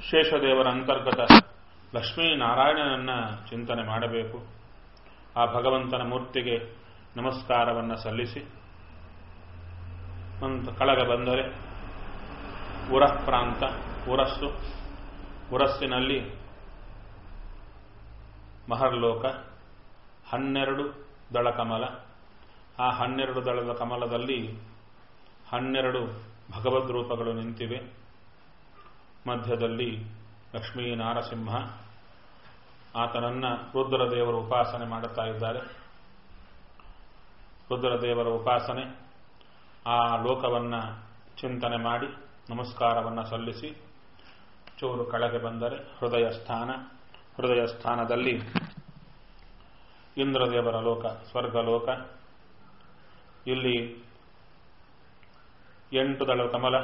ಶೇಷದೇವರ ಅಂತರ್ಗತ ಲಕ್ಷ್ಮೀನಾರಾಯಣನನ್ನ ಚಿಂತನೆ ಮಾಡಬೇಕು ಆ ಭಗವಂತನ ಮೂರ್ತಿಗೆ ನಮಸ್ಕಾರವನ್ನು ಸಲ್ಲಿಸಿ ಅಂತ ಕಳಗ ಬಂದರೆ ಉರ ಪ್ರಾಂತ ಉರಸ್ಸು ಉರಸ್ಸಿನಲ್ಲಿ ಮಹರ್ಲೋಕ ಹನ್ನೆರಡು ದಳ ಕಮಲ ಆ ಹನ್ನೆರಡು ದಳದ ಕಮಲದಲ್ಲಿ ಹನ್ನೆರಡು ಭಗವದ್ ರೂಪಗಳು ನಿಂತಿವೆ ಮಧ್ಯದಲ್ಲಿ ಲಕ್ಷ್ಮೀ ನಾರಸಿಂಹ ಆತನನ್ನ ರುದ್ರದೇವರು ಉಪಾಸನೆ ಮಾಡುತ್ತಾ ಇದ್ದಾರೆ ರುದ್ರದೇವರ ಉಪಾಸನೆ ಆ ಲೋಕವನ್ನ ಚಿಂತನೆ ಮಾಡಿ ನಮಸ್ಕಾರವನ್ನು ಸಲ್ಲಿಸಿ ಚೂರು ಕೆಳಗೆ ಬಂದರೆ ಹೃದಯ ಸ್ಥಾನ ಹೃದಯ ಸ್ಥಾನದಲ್ಲಿ ಇಂದ್ರದೇವರ ಲೋಕ ಸ್ವರ್ಗಲೋಕ ಇಲ್ಲಿ ಎಂಟು ದಳದ ಕಮಲ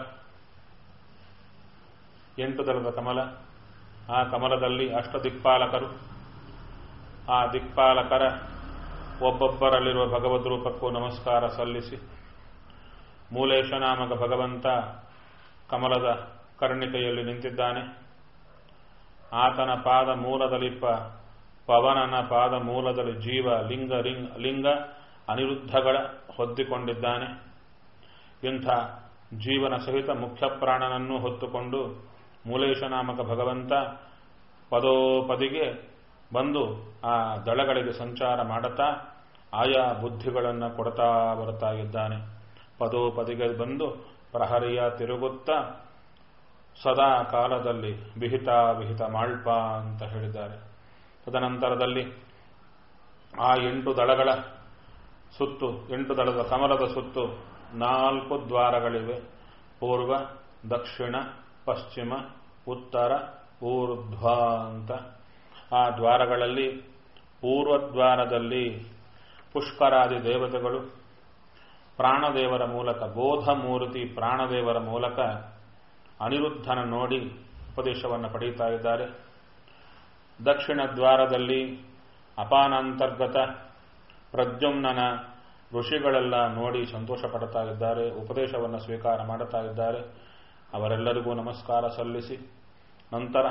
ಎಂಟು ದಳದ ಕಮಲ ಆ ಕಮಲದಲ್ಲಿ ಅಷ್ಟ ದಿಕ್ಪಾಲಕರು ಆ ದಿಕ್ಪಾಲಕರ ಒಬ್ಬೊಬ್ಬರಲ್ಲಿರುವ ಭಗವದ್ ರೂಪಕ್ಕೂ ನಮಸ್ಕಾರ ಸಲ್ಲಿಸಿ ಮೂಲೇಶ ನಾಮಕ ಭಗವಂತ ಕಮಲದ ಕರ್ಣಿಕೆಯಲ್ಲಿ ನಿಂತಿದ್ದಾನೆ ಆತನ ಪಾದ ಮೂಲದಲ್ಲಿಪ್ಪ ಪವನನ ಪಾದ ಮೂಲದಲ್ಲಿ ಜೀವ ಲಿಂಗ ಲಿಂಗ ಲಿಂಗ ಅನಿರುದ್ಧಗಳ ಹೊದ್ದಿಕೊಂಡಿದ್ದಾನೆ ಇಂಥ ಜೀವನ ಸಹಿತ ಮುಖ್ಯ ಪ್ರಾಣನನ್ನು ಹೊತ್ತುಕೊಂಡು ಮೂಲೇಶ ನಾಮಕ ಭಗವಂತ ಪದೋಪದಿಗೆ ಬಂದು ಆ ದಳಗಳಿಗೆ ಸಂಚಾರ ಮಾಡುತ್ತಾ ಆಯಾ ಬುದ್ಧಿಗಳನ್ನು ಕೊಡ್ತಾ ಬರ್ತಾ ಇದ್ದಾನೆ ಪದೋಪದಿಗೆ ಬಂದು ಪ್ರಹರಿಯ ತಿರುಗುತ್ತಾ ಸದಾ ಕಾಲದಲ್ಲಿ ವಿಹಿತ ವಿಹಿತ ಮಾಳ್ಪ ಅಂತ ಹೇಳಿದ್ದಾರೆ ತದನಂತರದಲ್ಲಿ ಆ ಎಂಟು ದಳಗಳ ಸುತ್ತು ಎಂಟು ದಳದ ಕಮಲದ ಸುತ್ತು ನಾಲ್ಕು ದ್ವಾರಗಳಿವೆ ಪೂರ್ವ ದಕ್ಷಿಣ ಪಶ್ಚಿಮ ಉತ್ತರ ಊರ್ಧ್ವ ಅಂತ ಆ ದ್ವಾರಗಳಲ್ಲಿ ಪೂರ್ವದ್ವಾರದಲ್ಲಿ ಪುಷ್ಕರಾದಿ ದೇವತೆಗಳು ಪ್ರಾಣದೇವರ ಮೂಲಕ ಬೋಧಮೂರ್ತಿ ಪ್ರಾಣದೇವರ ಮೂಲಕ ಅನಿರುದ್ಧನ ನೋಡಿ ಉಪದೇಶವನ್ನು ಪಡೆಯುತ್ತಾ ಇದ್ದಾರೆ ದಕ್ಷಿಣ ದ್ವಾರದಲ್ಲಿ ಅಪಾನಾಂತರ್ಗತ ಪ್ರದ್ಯುಮ್ನನ ಋಷಿಗಳೆಲ್ಲ ನೋಡಿ ಸಂತೋಷ ಪಡುತ್ತಾ ಇದ್ದಾರೆ ಉಪದೇಶವನ್ನು ಸ್ವೀಕಾರ ಮಾಡುತ್ತಾ ಇದ್ದಾರೆ ಅವರೆಲ್ಲರಿಗೂ ನಮಸ್ಕಾರ ಸಲ್ಲಿಸಿ ನಂತರ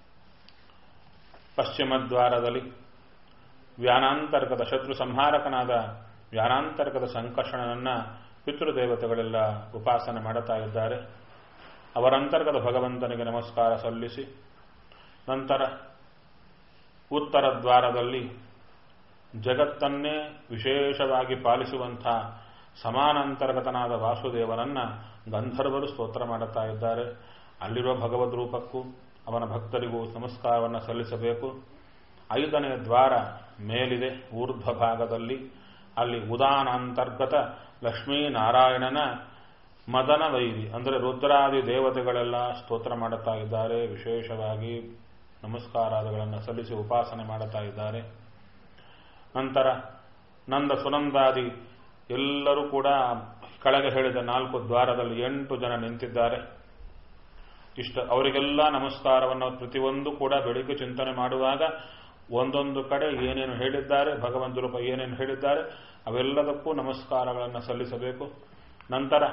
ಪಶ್ಚಿಮ ದ್ವಾರದಲ್ಲಿ ವ್ಯಾನಾಂತರ್ಗತ ಶತ್ರು ಸಂಹಾರಕನಾದ ವ್ಯಾನಾಂತರ್ಗತ ಸಂಕರ್ಷಣನನ್ನ ಪಿತೃದೇವತೆಗಳೆಲ್ಲ ಉಪಾಸನೆ ಮಾಡುತ್ತಾ ಇದ್ದಾರೆ ಅವರಂತರ್ಗತ ಭಗವಂತನಿಗೆ ನಮಸ್ಕಾರ ಸಲ್ಲಿಸಿ ನಂತರ ಉತ್ತರ ದ್ವಾರದಲ್ಲಿ ಜಗತ್ತನ್ನೇ ವಿಶೇಷವಾಗಿ ಪಾಲಿಸುವಂಥ ಸಮಾನಾಂತರ್ಗತನಾದ ವಾಸುದೇವನನ್ನ ಗಂಧರ್ವರು ಸ್ತೋತ್ರ ಮಾಡುತ್ತಾ ಇದ್ದಾರೆ ಅಲ್ಲಿರುವ ಭಗವದ್ ರೂಪಕ್ಕೂ ಅವನ ಭಕ್ತರಿಗೂ ನಮಸ್ಕಾರವನ್ನು ಸಲ್ಲಿಸಬೇಕು ಐದನೇ ದ್ವಾರ ಮೇಲಿದೆ ಊರ್ಧ್ವ ಭಾಗದಲ್ಲಿ ಅಲ್ಲಿ ಉದಾನಾಂತರ್ಗತ ಲಕ್ಷ್ಮೀನಾರಾಯಣನ ಮದನ ವೈರಿ ಅಂದರೆ ರುದ್ರಾದಿ ದೇವತೆಗಳೆಲ್ಲ ಸ್ತೋತ್ರ ಮಾಡುತ್ತಾ ಇದ್ದಾರೆ ವಿಶೇಷವಾಗಿ ನಮಸ್ಕಾರಾದಿಗಳನ್ನು ಸಲ್ಲಿಸಿ ಉಪಾಸನೆ ಮಾಡುತ್ತಾ ಇದ್ದಾರೆ ನಂತರ ನಂದ ಸುನಂದಾದಿ ಎಲ್ಲರೂ ಕೂಡ ಕೆಳಗೆ ಹೇಳಿದ ನಾಲ್ಕು ದ್ವಾರದಲ್ಲಿ ಎಂಟು ಜನ ನಿಂತಿದ್ದಾರೆ ಇಷ್ಟ ಅವರಿಗೆಲ್ಲ ನಮಸ್ಕಾರವನ್ನು ಪ್ರತಿಯೊಂದು ಕೂಡ ಬೆಳಿಗ್ಗೆ ಚಿಂತನೆ ಮಾಡುವಾಗ ಒಂದೊಂದು ಕಡೆ ಏನೇನು ಹೇಳಿದ್ದಾರೆ ಭಗವಂತ ರೂಪ ಏನೇನು ಹೇಳಿದ್ದಾರೆ ಅವೆಲ್ಲದಕ್ಕೂ ನಮಸ್ಕಾರಗಳನ್ನು ಸಲ್ಲಿಸಬೇಕು ನಂತರ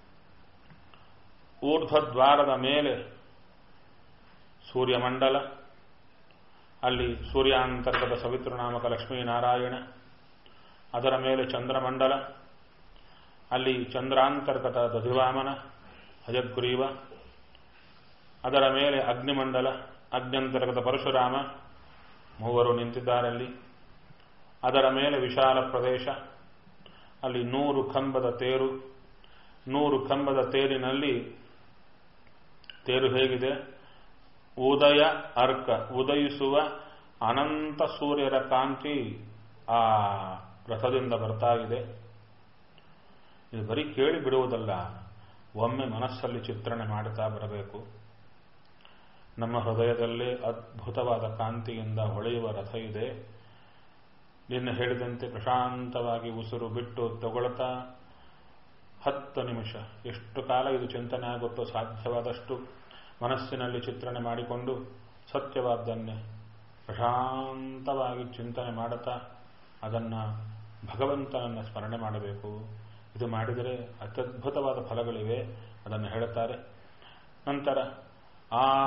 ಊರ್ಧ್ವದ್ವಾರದ ಮೇಲೆ ಸೂರ್ಯಮಂಡಲ ಅಲ್ಲಿ ಸೂರ್ಯಾಂತರ್ಗತ ಸವಿತೃನಾಮಕ ಲಕ್ಷ್ಮೀನಾರಾಯಣ ಅದರ ಮೇಲೆ ಚಂದ್ರಮಂಡಲ ಅಲ್ಲಿ ಚಂದ್ರಾಂತರ್ಗತ ದಧಿವಾಮನ ಹಯಗ್ರೀವ ಅದರ ಮೇಲೆ ಅಗ್ನಿಮಂಡಲ ಅಗ್ನ್ಯಂತರ್ಗತ ಪರಶುರಾಮ ಮೂವರು ನಿಂತಿದ್ದಾರೆ ಅಲ್ಲಿ ಅದರ ಮೇಲೆ ವಿಶಾಲ ಪ್ರದೇಶ ಅಲ್ಲಿ ನೂರು ಕಂಬದ ತೇರು ನೂರು ಕಂಬದ ತೇರಿನಲ್ಲಿ ತೇರು ಹೇಗಿದೆ ಉದಯ ಅರ್ಕ ಉದಯಿಸುವ ಅನಂತ ಸೂರ್ಯರ ಕಾಂತಿ ಆ ರಥದಿಂದ ಬರ್ತಾ ಇದೆ ಇದು ಬರೀ ಕೇಳಿ ಬಿಡುವುದಲ್ಲ ಒಮ್ಮೆ ಮನಸ್ಸಲ್ಲಿ ಚಿತ್ರಣೆ ಮಾಡುತ್ತಾ ಬರಬೇಕು ನಮ್ಮ ಹೃದಯದಲ್ಲೇ ಅದ್ಭುತವಾದ ಕಾಂತಿಯಿಂದ ಹೊಳೆಯುವ ರಥ ಇದೆ ನಿನ್ನೆ ಹೇಳಿದಂತೆ ಪ್ರಶಾಂತವಾಗಿ ಉಸಿರು ಬಿಟ್ಟು ತಗೊಳ್ತಾ ಹತ್ತು ನಿಮಿಷ ಎಷ್ಟು ಕಾಲ ಇದು ಚಿಂತನೆ ಆಗುತ್ತೋ ಸಾಧ್ಯವಾದಷ್ಟು ಮನಸ್ಸಿನಲ್ಲಿ ಚಿತ್ರಣ ಮಾಡಿಕೊಂಡು ಸತ್ಯವಾದ್ದನ್ನೇ ಪ್ರಶಾಂತವಾಗಿ ಚಿಂತನೆ ಮಾಡುತ್ತಾ ಅದನ್ನು ಭಗವಂತನನ್ನು ಸ್ಮರಣೆ ಮಾಡಬೇಕು ಇದು ಮಾಡಿದರೆ ಅತ್ಯದ್ಭುತವಾದ ಫಲಗಳಿವೆ ಅದನ್ನು ಹೇಳುತ್ತಾರೆ ನಂತರ ಆ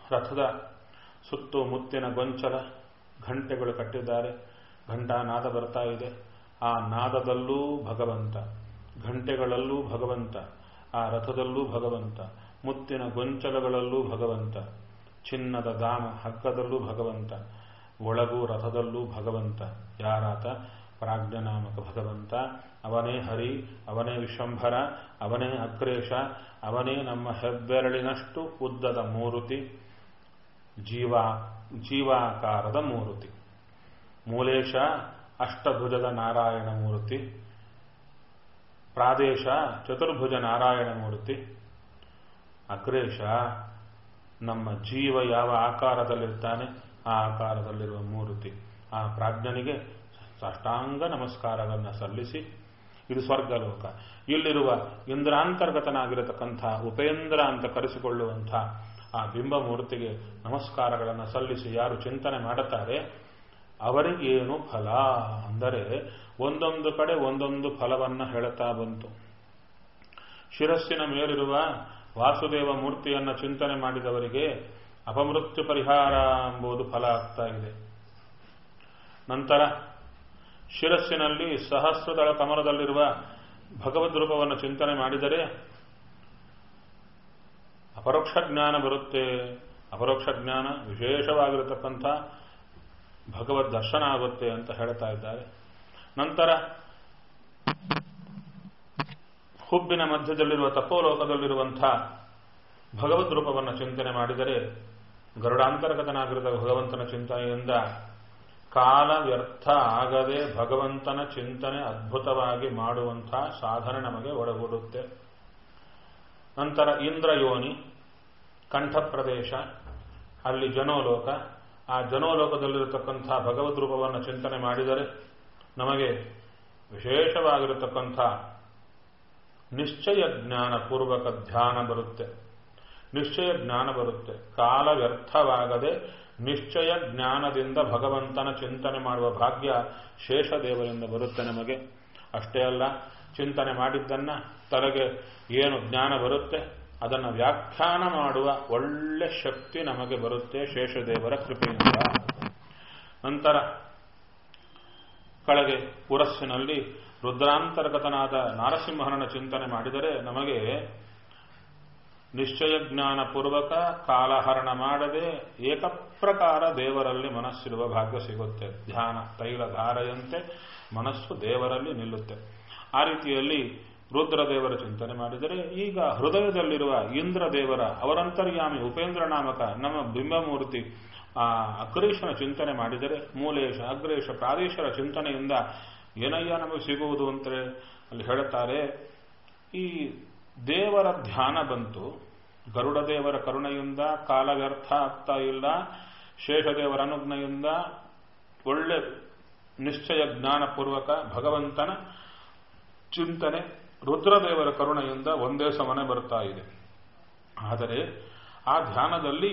ರಥದ ಸುತ್ತು ಮುತ್ತಿನ ಗೊಂಚಲ ಘಂಟೆಗಳು ಕಟ್ಟಿದ್ದಾರೆ ಘಂಟಾ ನಾದ ಬರ್ತಾ ಇದೆ ಆ ನಾದದಲ್ಲೂ ಭಗವಂತ ಘಂಟೆಗಳಲ್ಲೂ ಭಗವಂತ ಆ ರಥದಲ್ಲೂ ಭಗವಂತ ಮುತ್ತಿನ ಗೊಂಚಲಗಳಲ್ಲೂ ಭಗವಂತ ಚಿನ್ನದ ದಾಮ ಹಗ್ಗದಲ್ಲೂ ಭಗವಂತ ಒಳಗೂ ರಥದಲ್ಲೂ ಭಗವಂತ ಯಾರಾತ ಪ್ರಾಜ್ಞನಾಮಕ ಭಗವಂತ ಅವನೇ ಹರಿ ಅವನೇ ವಿಶ್ವಂಭರ ಅವನೇ ಅಗ್ರೇಶ ಅವನೇ ನಮ್ಮ ಹೆಬ್ಬೆರಳಿನಷ್ಟು ಉದ್ದದ ಮೂರುತಿ ಜೀವ ಜೀವಾಕಾರದ ಮೂರುತಿ ಮೂಲೇಶ ಅಷ್ಟಭುಜದ ನಾರಾಯಣ ಮೂರ್ತಿ ಪ್ರಾದೇಶ ಚತುರ್ಭುಜ ನಾರಾಯಣ ಮೂರ್ತಿ ಅಗ್ರೇಶ ನಮ್ಮ ಜೀವ ಯಾವ ಆಕಾರದಲ್ಲಿರ್ತಾನೆ ಆ ಆಕಾರದಲ್ಲಿರುವ ಮೂರ್ತಿ ಆ ಪ್ರಾಜ್ಞನಿಗೆ ಸಾಷ್ಟಾಂಗ ನಮಸ್ಕಾರಗಳನ್ನು ಸಲ್ಲಿಸಿ ಇದು ಸ್ವರ್ಗಲೋಕ ಇಲ್ಲಿರುವ ಇಂದ್ರಾಂತರ್ಗತನಾಗಿರತಕ್ಕಂಥ ಉಪೇಂದ್ರ ಅಂತ ಕರೆಸಿಕೊಳ್ಳುವಂಥ ಆ ಬಿಂಬಮೂರ್ತಿಗೆ ನಮಸ್ಕಾರಗಳನ್ನು ಸಲ್ಲಿಸಿ ಯಾರು ಚಿಂತನೆ ಮಾಡುತ್ತಾರೆ ಅವರಿಗೇನು ಫಲ ಅಂದರೆ ಒಂದೊಂದು ಕಡೆ ಒಂದೊಂದು ಫಲವನ್ನು ಹೇಳುತ್ತಾ ಬಂತು ಶಿರಸ್ಸಿನ ಮೇಲಿರುವ ವಾಸುದೇವ ಮೂರ್ತಿಯನ್ನು ಚಿಂತನೆ ಮಾಡಿದವರಿಗೆ ಅಪಮೃತ್ಯು ಪರಿಹಾರ ಎಂಬುದು ಫಲ ಆಗ್ತಾ ಇದೆ ನಂತರ ಶಿರಸ್ಸಿನಲ್ಲಿ ಸಹಸ್ರದಳ ಕಮಲದಲ್ಲಿರುವ ಭಗವದ್ ರೂಪವನ್ನು ಚಿಂತನೆ ಮಾಡಿದರೆ ಅಪರೋಕ್ಷ ಜ್ಞಾನ ಬರುತ್ತೆ ಅಪರೋಕ್ಷ ಜ್ಞಾನ ವಿಶೇಷವಾಗಿರತಕ್ಕಂಥ ಭಗವದ್ ದರ್ಶನ ಆಗುತ್ತೆ ಅಂತ ಹೇಳ್ತಾ ಇದ್ದಾರೆ ನಂತರ ಹುಬ್ಬಿನ ಮಧ್ಯದಲ್ಲಿರುವ ತಪೋಲೋಕದಲ್ಲಿರುವಂಥ ಭಗವದ್ ರೂಪವನ್ನು ಚಿಂತನೆ ಮಾಡಿದರೆ ಗರುಡಾಂತರ್ಗತನಾಗಿರುವ ಭಗವಂತನ ಚಿಂತನೆಯಿಂದ ಕಾಲ ವ್ಯರ್ಥ ಆಗದೆ ಭಗವಂತನ ಚಿಂತನೆ ಅದ್ಭುತವಾಗಿ ಮಾಡುವಂಥ ಸಾಧನೆ ನಮಗೆ ಒಳಗೂಡುತ್ತೆ ನಂತರ ಇಂದ್ರಯೋನಿ ಕಂಠ ಪ್ರದೇಶ ಅಲ್ಲಿ ಜನೋಲೋಕ ಆ ಜನೋಲೋಕದಲ್ಲಿರತಕ್ಕಂಥ ಭಗವದ್ ರೂಪವನ್ನು ಚಿಂತನೆ ಮಾಡಿದರೆ ನಮಗೆ ವಿಶೇಷವಾಗಿರತಕ್ಕಂಥ ನಿಶ್ಚಯ ಜ್ಞಾನ ಪೂರ್ವಕ ಧ್ಯಾನ ಬರುತ್ತೆ ನಿಶ್ಚಯ ಜ್ಞಾನ ಬರುತ್ತೆ ಕಾಲ ವ್ಯರ್ಥವಾಗದೆ ನಿಶ್ಚಯ ಜ್ಞಾನದಿಂದ ಭಗವಂತನ ಚಿಂತನೆ ಮಾಡುವ ಭಾಗ್ಯ ಶೇಷದೇವರಿಂದ ಬರುತ್ತೆ ನಮಗೆ ಅಷ್ಟೇ ಅಲ್ಲ ಚಿಂತನೆ ಮಾಡಿದ್ದನ್ನ ತಲೆಗೆ ಏನು ಜ್ಞಾನ ಬರುತ್ತೆ ಅದನ್ನು ವ್ಯಾಖ್ಯಾನ ಮಾಡುವ ಒಳ್ಳೆ ಶಕ್ತಿ ನಮಗೆ ಬರುತ್ತೆ ಶೇಷದೇವರ ಕೃಪೆಯಿಂದ ನಂತರ ಕಳೆಗೆ ಪುರಸ್ಸಿನಲ್ಲಿ ರುದ್ರಾಂತರ್ಗತನಾದ ನಾರಸಿಂಹನ ಚಿಂತನೆ ಮಾಡಿದರೆ ನಮಗೆ ನಿಶ್ಚಯ ಜ್ಞಾನ ಪೂರ್ವಕ ಕಾಲಹರಣ ಮಾಡದೆ ಏಕಪ್ರಕಾರ ದೇವರಲ್ಲಿ ಮನಸ್ಸಿರುವ ಭಾಗ್ಯ ಸಿಗುತ್ತೆ ಧ್ಯಾನ ತೈಲಧಾರೆಯಂತೆ ಮನಸ್ಸು ದೇವರಲ್ಲಿ ನಿಲ್ಲುತ್ತೆ ಆ ರೀತಿಯಲ್ಲಿ ರುದ್ರದೇವರ ಚಿಂತನೆ ಮಾಡಿದರೆ ಈಗ ಹೃದಯದಲ್ಲಿರುವ ಇಂದ್ರ ದೇವರ ಅವರಂತರ್ಯಾಮಿ ಉಪೇಂದ್ರ ನಾಮಕ ನಮ್ಮ ಬಿಂಬಮೂರ್ತಿ ಆ ಅಗ್ರೇಶನ ಚಿಂತನೆ ಮಾಡಿದರೆ ಮೂಲೇಶ ಅಗ್ರೇಶ ಪ್ರಾದೇಶರ ಚಿಂತನೆಯಿಂದ ಏನಯ್ಯ ನಮಗೆ ಸಿಗುವುದು ಅಂತೇಳಿ ಅಲ್ಲಿ ಹೇಳುತ್ತಾರೆ ಈ ದೇವರ ಧ್ಯಾನ ಬಂತು ಗರುಡ ದೇವರ ಕರುಣೆಯಿಂದ ಕಾಲ ವ್ಯರ್ಥ ಆಗ್ತಾ ಇಲ್ಲ ಶೇಷದೇವರ ಅನುಜ್ಞೆಯಿಂದ ಒಳ್ಳೆ ನಿಶ್ಚಯ ಜ್ಞಾನಪೂರ್ವಕ ಭಗವಂತನ ಚಿಂತನೆ ರುದ್ರದೇವರ ಕರುಣೆಯಿಂದ ಒಂದೇ ಸಮನೆ ಬರ್ತಾ ಇದೆ ಆದರೆ ಆ ಧ್ಯಾನದಲ್ಲಿ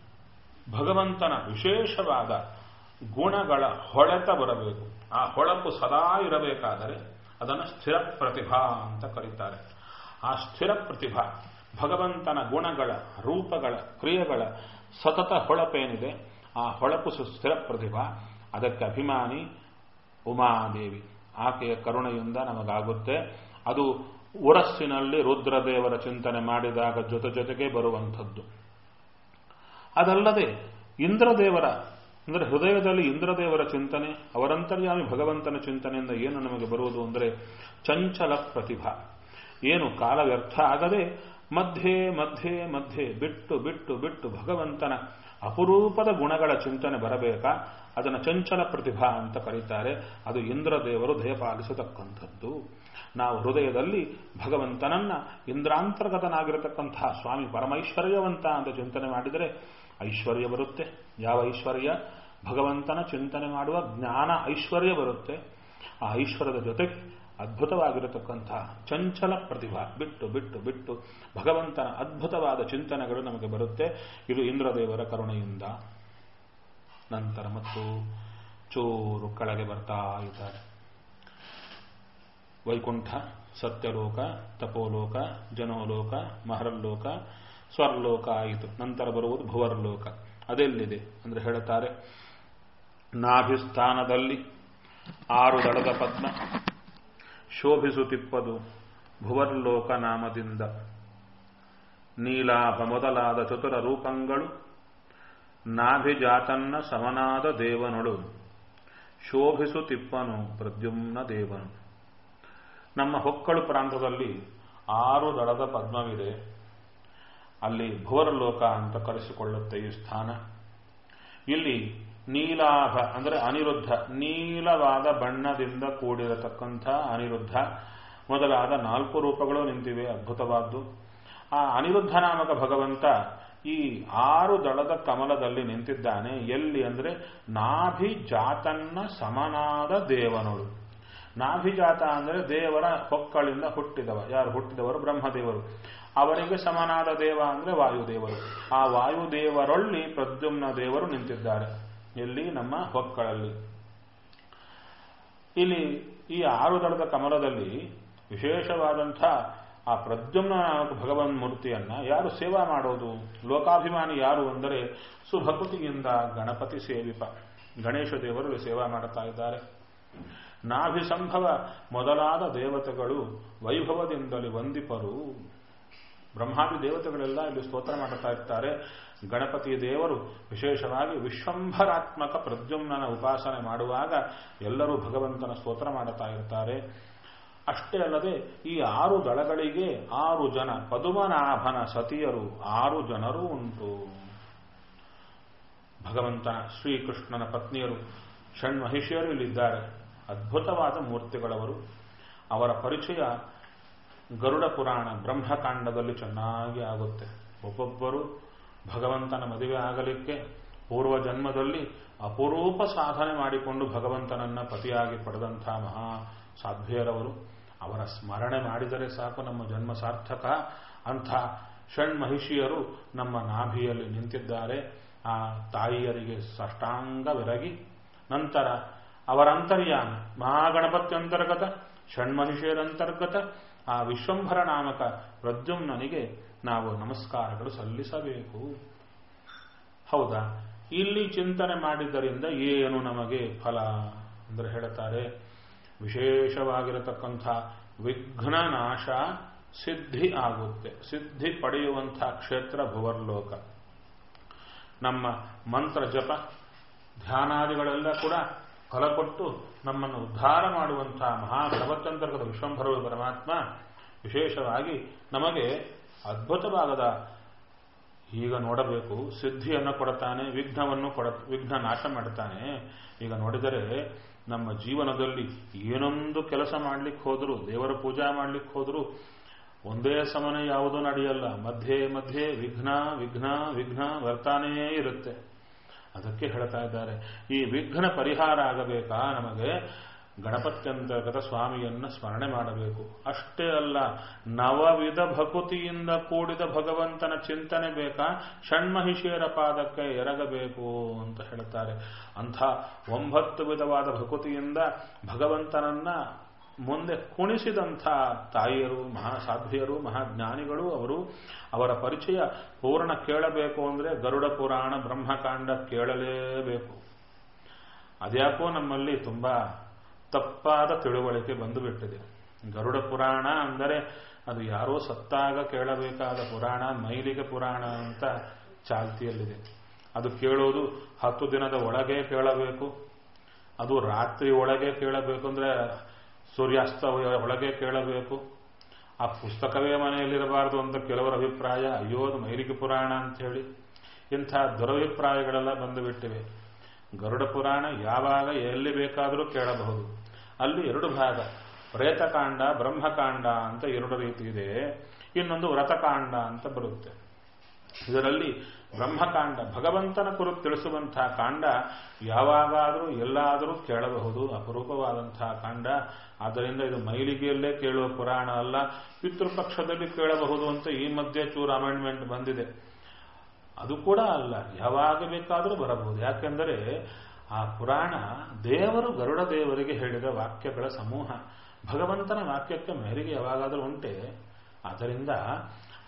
ಭಗವಂತನ ವಿಶೇಷವಾದ ಗುಣಗಳ ಹೊಳೆತ ಬರಬೇಕು ಆ ಹೊಳಪು ಸದಾ ಇರಬೇಕಾದರೆ ಅದನ್ನು ಸ್ಥಿರ ಪ್ರತಿಭಾ ಅಂತ ಕರೀತಾರೆ ಆ ಸ್ಥಿರ ಪ್ರತಿಭಾ ಭಗವಂತನ ಗುಣಗಳ ರೂಪಗಳ ಕ್ರಿಯೆಗಳ ಸತತ ಹೊಳಪೇನಿದೆ ಆ ಹೊಳಪು ಸ್ಥಿರ ಪ್ರತಿಭಾ ಅದಕ್ಕೆ ಅಭಿಮಾನಿ ಉಮಾದೇವಿ ಆಕೆಯ ಕರುಣೆಯಿಂದ ನಮಗಾಗುತ್ತೆ ಅದು ಉರಸ್ಸಿನಲ್ಲಿ ರುದ್ರದೇವರ ಚಿಂತನೆ ಮಾಡಿದಾಗ ಜೊತೆ ಜೊತೆಗೆ ಬರುವಂಥದ್ದು ಅದಲ್ಲದೆ ಇಂದ್ರದೇವರ ಅಂದರೆ ಹೃದಯದಲ್ಲಿ ಇಂದ್ರದೇವರ ಚಿಂತನೆ ಅವರಂತರ್ಯಾಮಿ ಭಗವಂತನ ಚಿಂತನೆಯಿಂದ ಏನು ನಮಗೆ ಬರುವುದು ಅಂದರೆ ಚಂಚಲ ಪ್ರತಿಭಾ ಏನು ಕಾಲ ವ್ಯರ್ಥ ಆಗದೆ ಮಧ್ಯೆ ಮಧ್ಯೆ ಮಧ್ಯೆ ಬಿಟ್ಟು ಬಿಟ್ಟು ಬಿಟ್ಟು ಭಗವಂತನ ಅಪರೂಪದ ಗುಣಗಳ ಚಿಂತನೆ ಬರಬೇಕಾ ಅದನ್ನು ಚಂಚಲ ಪ್ರತಿಭಾ ಅಂತ ಕರೀತಾರೆ ಅದು ಇಂದ್ರದೇವರು ದಯಪಾಲಿಸತಕ್ಕಂಥದ್ದು ನಾವು ಹೃದಯದಲ್ಲಿ ಭಗವಂತನನ್ನ ಇಂದ್ರಾಂತರ್ಗತನಾಗಿರತಕ್ಕಂತಹ ಸ್ವಾಮಿ ಪರಮೈಶ್ವರ್ಯವಂತ ಅಂತ ಚಿಂತನೆ ಮಾಡಿದರೆ ಐಶ್ವರ್ಯ ಬರುತ್ತೆ ಯಾವ ಐಶ್ವರ್ಯ ಭಗವಂತನ ಚಿಂತನೆ ಮಾಡುವ ಜ್ಞಾನ ಐಶ್ವರ್ಯ ಬರುತ್ತೆ ಆ ಐಶ್ವರ್ಯದ ಜೊತೆಗೆ ಅದ್ಭುತವಾಗಿರತಕ್ಕಂತಹ ಚಂಚಲ ಪ್ರತಿಭಾ ಬಿಟ್ಟು ಬಿಟ್ಟು ಬಿಟ್ಟು ಭಗವಂತನ ಅದ್ಭುತವಾದ ಚಿಂತನೆಗಳು ನಮಗೆ ಬರುತ್ತೆ ಇದು ಇಂದ್ರದೇವರ ಕರುಣೆಯಿಂದ ನಂತರ ಮತ್ತು ಚೂರು ಕೆಳಗೆ ಬರ್ತಾ ಇದ್ದಾರೆ ವೈಕುಂಠ ಸತ್ಯಲೋಕ ತಪೋಲೋಕ ಜನೋಲೋಕ ಮಹರಲ್ಲೋಕ ಸ್ವರ್ಲೋಕ ಆಯಿತು ನಂತರ ಬರುವುದು ಭುವರ್ಲೋಕ ಅದೆಲ್ಲಿದೆ ಅಂದ್ರೆ ಹೇಳುತ್ತಾರೆ ನಾಭಿಸ್ಥಾನದಲ್ಲಿ ಆರು ದಡದ ಪದ್ಮ ಶೋಭಿಸುತ್ತಿಪ್ಪದು ಭುವರ್ಲೋಕ ನಾಮದಿಂದ ನೀಲಾಭ ಮೊದಲಾದ ಚತುರ ರೂಪಗಳು ನಾಭಿಜಾತನ್ನ ಸಮನಾದ ದೇವನೊಳು ಶೋಭಿಸುತ್ತಿಪ್ಪನು ಪ್ರದ್ಯುಮ್ನ ದೇವನು ನಮ್ಮ ಹೊಕ್ಕಳು ಪ್ರಾಂತದಲ್ಲಿ ಆರು ದಳದ ಪದ್ಮವಿದೆ ಅಲ್ಲಿ ಭುವರಲೋಕ ಅಂತ ಕರೆಸಿಕೊಳ್ಳುತ್ತೆ ಈ ಸ್ಥಾನ ಇಲ್ಲಿ ನೀಲಾಭ ಅಂದರೆ ಅನಿರುದ್ಧ ನೀಲವಾದ ಬಣ್ಣದಿಂದ ಕೂಡಿರತಕ್ಕಂಥ ಅನಿರುದ್ಧ ಮೊದಲಾದ ನಾಲ್ಕು ರೂಪಗಳು ನಿಂತಿವೆ ಅದ್ಭುತವಾದ್ದು ಆ ಅನಿರುದ್ಧ ನಾಮಕ ಭಗವಂತ ಈ ಆರು ದಳದ ಕಮಲದಲ್ಲಿ ನಿಂತಿದ್ದಾನೆ ಎಲ್ಲಿ ಅಂದರೆ ನಾಭಿ ಜಾತನ್ನ ಸಮನಾದ ದೇವನೋಳು ನಾಭಿಜಾತ ಅಂದರೆ ದೇವರ ಹೊಕ್ಕಳಿಂದ ಹುಟ್ಟಿದವ ಯಾರು ಹುಟ್ಟಿದವರು ಬ್ರಹ್ಮದೇವರು ಅವರಿಗೆ ಸಮನಾದ ದೇವ ಅಂದರೆ ವಾಯುದೇವರು ಆ ವಾಯುದೇವರೊಳ್ಳಿ ಪ್ರದ್ಯುಮ್ನ ದೇವರು ನಿಂತಿದ್ದಾರೆ ಎಲ್ಲಿ ನಮ್ಮ ಹೊಕ್ಕಳಲ್ಲಿ ಇಲ್ಲಿ ಈ ಆರು ದಳದ ಕಮಲದಲ್ಲಿ ವಿಶೇಷವಾದಂಥ ಆ ಪ್ರದ್ಯುಮ್ನ ಭಗವನ್ ಮೂರ್ತಿಯನ್ನ ಯಾರು ಸೇವಾ ಮಾಡೋದು ಲೋಕಾಭಿಮಾನಿ ಯಾರು ಅಂದರೆ ಸುಭಕುತಿಯಿಂದ ಗಣಪತಿ ಸೇವಿಪ ಗಣೇಶ ದೇವರು ಸೇವಾ ಮಾಡುತ್ತಾ ಇದ್ದಾರೆ ನಾಭಿಸಂಭವ ಮೊದಲಾದ ದೇವತೆಗಳು ವೈಭವದಿಂದಲೇ ವಂದಿಪರು ಬ್ರಹ್ಮಾದಿ ದೇವತೆಗಳೆಲ್ಲ ಇಲ್ಲಿ ಸ್ತೋತ್ರ ಮಾಡುತ್ತಾ ಇರ್ತಾರೆ ಗಣಪತಿ ದೇವರು ವಿಶೇಷವಾಗಿ ವಿಶ್ವಂಭರಾತ್ಮಕ ಪ್ರದ್ಯುಮ್ನನ ಉಪಾಸನೆ ಮಾಡುವಾಗ ಎಲ್ಲರೂ ಭಗವಂತನ ಸ್ತೋತ್ರ ಮಾಡುತ್ತಾ ಇರ್ತಾರೆ ಅಷ್ಟೇ ಅಲ್ಲದೆ ಈ ಆರು ದಳಗಳಿಗೆ ಆರು ಜನ ಪದುಮನಾಭನ ಸತಿಯರು ಆರು ಜನರು ಉಂಟು ಭಗವಂತನ ಶ್ರೀಕೃಷ್ಣನ ಪತ್ನಿಯರು ಷಣ್ಮಹಿಷಿಯರು ಇಲ್ಲಿದ್ದಾರೆ ಅದ್ಭುತವಾದ ಮೂರ್ತಿಗಳವರು ಅವರ ಪರಿಚಯ ಗರುಡ ಪುರಾಣ ಬ್ರಹ್ಮಕಾಂಡದಲ್ಲಿ ಚೆನ್ನಾಗಿ ಆಗುತ್ತೆ ಒಬ್ಬೊಬ್ಬರು ಭಗವಂತನ ಮದುವೆ ಆಗಲಿಕ್ಕೆ ಪೂರ್ವ ಜನ್ಮದಲ್ಲಿ ಅಪರೂಪ ಸಾಧನೆ ಮಾಡಿಕೊಂಡು ಭಗವಂತನನ್ನ ಪತಿಯಾಗಿ ಪಡೆದಂಥ ಮಹಾ ಸಾಧ್ವಿಯರವರು ಅವರ ಸ್ಮರಣೆ ಮಾಡಿದರೆ ಸಾಕು ನಮ್ಮ ಜನ್ಮ ಸಾರ್ಥಕ ಅಂಥ ಷಣ್ಮಹಿಷಿಯರು ನಮ್ಮ ನಾಭಿಯಲ್ಲಿ ನಿಂತಿದ್ದಾರೆ ಆ ತಾಯಿಯರಿಗೆ ಸಾಷ್ಟಾಂಗವಿರಗಿ ನಂತರ ಅವರ ಅಂತರ್ಯಾಮ ಮಹಾಗಣಪತಿ ಅಂತರ್ಗತ ಷಣ್ಮಹಿಷಿಯರಂತರ್ಗತ ಆ ವಿಶ್ವಂಭರ ನಾಮಕ ಪ್ರದ್ಯುಮ್ನನಿಗೆ ನಾವು ನಮಸ್ಕಾರಗಳು ಸಲ್ಲಿಸಬೇಕು ಹೌದಾ ಇಲ್ಲಿ ಚಿಂತನೆ ಮಾಡಿದ್ದರಿಂದ ಏನು ನಮಗೆ ಫಲ ಅಂದರೆ ಹೇಳುತ್ತಾರೆ ವಿಶೇಷವಾಗಿರತಕ್ಕಂಥ ವಿಘ್ನ ನಾಶ ಸಿದ್ಧಿ ಆಗುತ್ತೆ ಸಿದ್ಧಿ ಪಡೆಯುವಂಥ ಕ್ಷೇತ್ರ ಭುವರ್ಲೋಕ ನಮ್ಮ ಮಂತ್ರ ಜಪ ಧ್ಯಾನಾದಿಗಳೆಲ್ಲ ಕೂಡ ಫಲ ಕೊಟ್ಟು ನಮ್ಮನ್ನು ಉದ್ಧಾರ ಮಾಡುವಂತಹ ಮಹಾಭಗವತ್ತಂತರ್ಗತ ವಿಶ್ವಂಭರ ಪರಮಾತ್ಮ ವಿಶೇಷವಾಗಿ ನಮಗೆ ಅದ್ಭುತವಾಗದ ಈಗ ನೋಡಬೇಕು ಸಿದ್ಧಿಯನ್ನು ಕೊಡುತ್ತಾನೆ ವಿಘ್ನವನ್ನು ಕೊಡ ವಿಘ್ನ ನಾಶ ಮಾಡುತ್ತಾನೆ ಈಗ ನೋಡಿದರೆ ನಮ್ಮ ಜೀವನದಲ್ಲಿ ಏನೊಂದು ಕೆಲಸ ಮಾಡ್ಲಿಕ್ಕೆ ಹೋದ್ರು ದೇವರ ಪೂಜಾ ಮಾಡ್ಲಿಕ್ಕೆ ಹೋದ್ರು ಒಂದೇ ಸಮನೆ ಯಾವುದೂ ನಡೆಯಲ್ಲ ಮಧ್ಯೆ ಮಧ್ಯೆ ವಿಘ್ನ ವಿಘ್ನ ವಿಘ್ನ ಬರ್ತಾನೇ ಇರುತ್ತೆ ಅದಕ್ಕೆ ಹೇಳ್ತಾ ಇದ್ದಾರೆ ಈ ವಿಘ್ನ ಪರಿಹಾರ ಆಗಬೇಕಾ ನಮಗೆ ಗಣಪತ್ಯಂತರ್ಗತ ಸ್ವಾಮಿಯನ್ನ ಸ್ಮರಣೆ ಮಾಡಬೇಕು ಅಷ್ಟೇ ಅಲ್ಲ ನವವಿಧ ಭಕುತಿಯಿಂದ ಕೂಡಿದ ಭಗವಂತನ ಚಿಂತನೆ ಬೇಕಾ ಷಣ್ಮಹಿಷಿಯರ ಪಾದಕ್ಕೆ ಎರಗಬೇಕು ಅಂತ ಹೇಳ್ತಾರೆ ಅಂಥ ಒಂಬತ್ತು ವಿಧವಾದ ಭಕುತಿಯಿಂದ ಭಗವಂತನನ್ನ ಮುಂದೆ ಕುಣಿಸಿದಂಥ ತಾಯಿಯರು ಮಹಾಸಾಧ್ವಿಯರು ಮಹಾಜ್ಞಾನಿಗಳು ಅವರು ಅವರ ಪರಿಚಯ ಪೂರ್ಣ ಕೇಳಬೇಕು ಅಂದರೆ ಗರುಡ ಪುರಾಣ ಬ್ರಹ್ಮಕಾಂಡ ಕೇಳಲೇಬೇಕು ಅದ್ಯಾಕೋ ನಮ್ಮಲ್ಲಿ ತುಂಬಾ ತಪ್ಪಾದ ತಿಳುವಳಿಕೆ ಬಂದುಬಿಟ್ಟಿದೆ ಗರುಡ ಪುರಾಣ ಅಂದರೆ ಅದು ಯಾರೋ ಸತ್ತಾಗ ಕೇಳಬೇಕಾದ ಪುರಾಣ ಮೈಲಿಗೆ ಪುರಾಣ ಅಂತ ಚಾಲ್ತಿಯಲ್ಲಿದೆ ಅದು ಕೇಳೋದು ಹತ್ತು ದಿನದ ಒಳಗೆ ಕೇಳಬೇಕು ಅದು ರಾತ್ರಿ ಒಳಗೆ ಕೇಳಬೇಕು ಅಂದ್ರೆ ಸೂರ್ಯಾಸ್ತ ಒಳಗೆ ಕೇಳಬೇಕು ಆ ಪುಸ್ತಕವೇ ಮನೆಯಲ್ಲಿರಬಾರದು ಅಂತ ಕೆಲವರ ಅಭಿಪ್ರಾಯ ಅಯ್ಯೋ ಅದು ಮೈಲಿಗೆ ಪುರಾಣ ಅಂತ ಹೇಳಿ ಇಂಥ ದುರಭಿಪ್ರಾಯಗಳೆಲ್ಲ ಬಂದುಬಿಟ್ಟಿವೆ ಗರುಡ ಪುರಾಣ ಯಾವಾಗ ಎಲ್ಲಿ ಬೇಕಾದರೂ ಕೇಳಬಹುದು ಅಲ್ಲಿ ಎರಡು ಭಾಗ ಪ್ರೇತಕಾಂಡ ಬ್ರಹ್ಮಕಾಂಡ ಅಂತ ಎರಡು ರೀತಿ ಇದೆ ಇನ್ನೊಂದು ವ್ರತಕಾಂಡ ಅಂತ ಬರುತ್ತೆ ಇದರಲ್ಲಿ ಬ್ರಹ್ಮಕಾಂಡ ಭಗವಂತನ ಕುರಿತು ತಿಳಿಸುವಂತಹ ಕಾಂಡ ಯಾವಾಗಾದರೂ ಎಲ್ಲಾದರೂ ಕೇಳಬಹುದು ಅಪರೂಪವಾದಂತಹ ಕಾಂಡ ಆದ್ದರಿಂದ ಇದು ಮೈಲಿಗೆಯಲ್ಲೇ ಕೇಳುವ ಪುರಾಣ ಅಲ್ಲ ಪಿತೃಪಕ್ಷದಲ್ಲಿ ಕೇಳಬಹುದು ಅಂತ ಈ ಮಧ್ಯೆ ಚೂರು ಅಮೆಂಡ್ಮೆಂಟ್ ಬಂದಿದೆ ಅದು ಕೂಡ ಅಲ್ಲ ಯಾವಾಗ ಬೇಕಾದರೂ ಬರಬಹುದು ಯಾಕೆಂದರೆ ಆ ಪುರಾಣ ದೇವರು ಗರುಡ ದೇವರಿಗೆ ಹೇಳಿದ ವಾಕ್ಯಗಳ ಸಮೂಹ ಭಗವಂತನ ವಾಕ್ಯಕ್ಕೆ ಮೇರೆಗೆ ಯಾವಾಗಾದರೂ ಉಂಟೆ ಆದ್ದರಿಂದ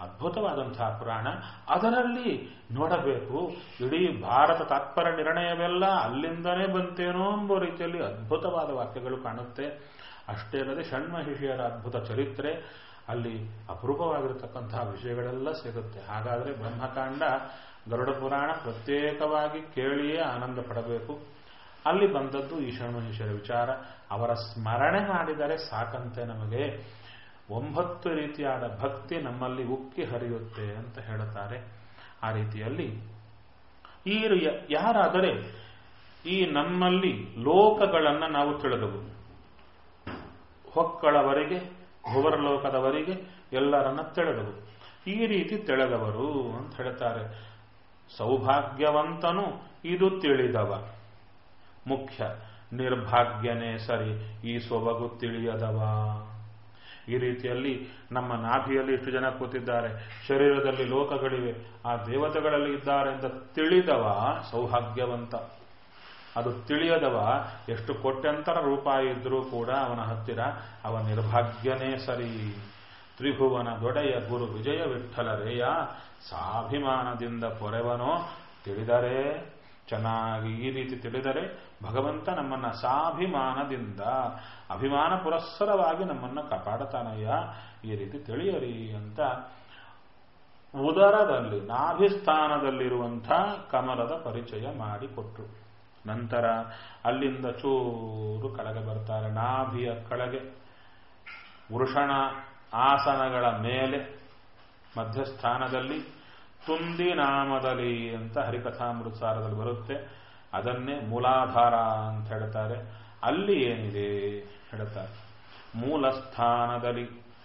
ಅದ್ಭುತವಾದಂತಹ ಪುರಾಣ ಅದರಲ್ಲಿ ನೋಡಬೇಕು ಇಡೀ ಭಾರತ ತಾತ್ಪರ್ಯ ನಿರ್ಣಯವೆಲ್ಲ ಅಲ್ಲಿಂದನೇ ಬಂತೇನೋ ಎಂಬ ರೀತಿಯಲ್ಲಿ ಅದ್ಭುತವಾದ ವಾಕ್ಯಗಳು ಕಾಣುತ್ತೆ ಅಷ್ಟೇ ಅಲ್ಲದೆ ಷಣ್ಮಹಿಷಿಯರ ಅದ್ಭುತ ಚರಿತ್ರೆ ಅಲ್ಲಿ ಅಪರೂಪವಾಗಿರತಕ್ಕಂತಹ ವಿಷಯಗಳೆಲ್ಲ ಸಿಗುತ್ತೆ ಹಾಗಾದರೆ ಬ್ರಹ್ಮಕಾಂಡ ಗರುಡ ಪುರಾಣ ಪ್ರತ್ಯೇಕವಾಗಿ ಕೇಳಿಯೇ ಆನಂದ ಪಡಬೇಕು ಅಲ್ಲಿ ಬಂದದ್ದು ಈ ಷಣ್ಮಹಿಷರ ವಿಚಾರ ಅವರ ಸ್ಮರಣೆ ಮಾಡಿದರೆ ಸಾಕಂತೆ ನಮಗೆ ಒಂಬತ್ತು ರೀತಿಯಾದ ಭಕ್ತಿ ನಮ್ಮಲ್ಲಿ ಉಕ್ಕಿ ಹರಿಯುತ್ತೆ ಅಂತ ಹೇಳುತ್ತಾರೆ ಆ ರೀತಿಯಲ್ಲಿ ಈ ಯಾರಾದರೆ ಈ ನಮ್ಮಲ್ಲಿ ಲೋಕಗಳನ್ನು ನಾವು ತಿಳಿದವು ಹೊಕ್ಕಳವರೆಗೆ ಭುವರಲೋಕದವರಿಗೆ ಎಲ್ಲರನ್ನ ತಿಳಿದವು ಈ ರೀತಿ ತಿಳಿದವರು ಅಂತ ಹೇಳ್ತಾರೆ ಸೌಭಾಗ್ಯವಂತನು ಇದು ತಿಳಿದವ ಮುಖ್ಯ ನಿರ್ಭಾಗ್ಯನೇ ಸರಿ ಈ ಸೊಬಗು ತಿಳಿಯದವ ಈ ರೀತಿಯಲ್ಲಿ ನಮ್ಮ ನಾಭಿಯಲ್ಲಿ ಇಷ್ಟು ಜನ ಕೂತಿದ್ದಾರೆ ಶರೀರದಲ್ಲಿ ಲೋಕಗಳಿವೆ ಆ ದೇವತೆಗಳಲ್ಲಿ ಇದ್ದಾರೆ ಅಂತ ತಿಳಿದವ ಸೌಭಾಗ್ಯವಂತ ಅದು ತಿಳಿಯದವ ಎಷ್ಟು ಕೋಟ್ಯಂತರ ರೂಪಾಯಿ ಇದ್ರೂ ಕೂಡ ಅವನ ಹತ್ತಿರ ಅವ ನಿರ್ಭಾಗ್ಯನೇ ಸರಿ ತ್ರಿಭುವನ ದೊಡೆಯ ಗುರು ವಿಜಯ ವಿಠಲರೇಯ ಸಾಭಿಮಾನದಿಂದ ಪೊರೆವನೋ ತಿಳಿದರೆ ಚೆನ್ನಾಗಿ ಈ ರೀತಿ ತಿಳಿದರೆ ಭಗವಂತ ನಮ್ಮನ್ನ ಸಾಭಿಮಾನದಿಂದ ಅಭಿಮಾನ ಪುರಸ್ಸರವಾಗಿ ನಮ್ಮನ್ನ ಕಾಪಾಡತಾನಯ್ಯ ಈ ರೀತಿ ತಿಳಿಯರಿ ಅಂತ ಉದರದಲ್ಲಿ ನಾಭಿಸ್ಥಾನದಲ್ಲಿರುವಂಥ ಕಮಲದ ಪರಿಚಯ ಮಾಡಿಕೊಟ್ರು ನಂತರ ಅಲ್ಲಿಂದ ಚೂರು ಕೆಳಗೆ ಬರ್ತಾರೆ ನಾಭಿಯ ಕೆಳಗೆ ವೃಷಣ ಆಸನಗಳ ಮೇಲೆ ಮಧ್ಯಸ್ಥಾನದಲ್ಲಿ ತುಂದಿ ನಾಮದಲ್ಲಿ ಅಂತ ಹರಿಕಥಾಮೃತಸಾರದಲ್ಲಿ ಬರುತ್ತೆ ಅದನ್ನೇ ಮೂಲಾಧಾರ ಅಂತ ಹೇಳ್ತಾರೆ ಅಲ್ಲಿ ಏನಿದೆ ಹೇಳ್ತಾರೆ ಮೂಲಸ್ಥಾನದಲ್ಲಿ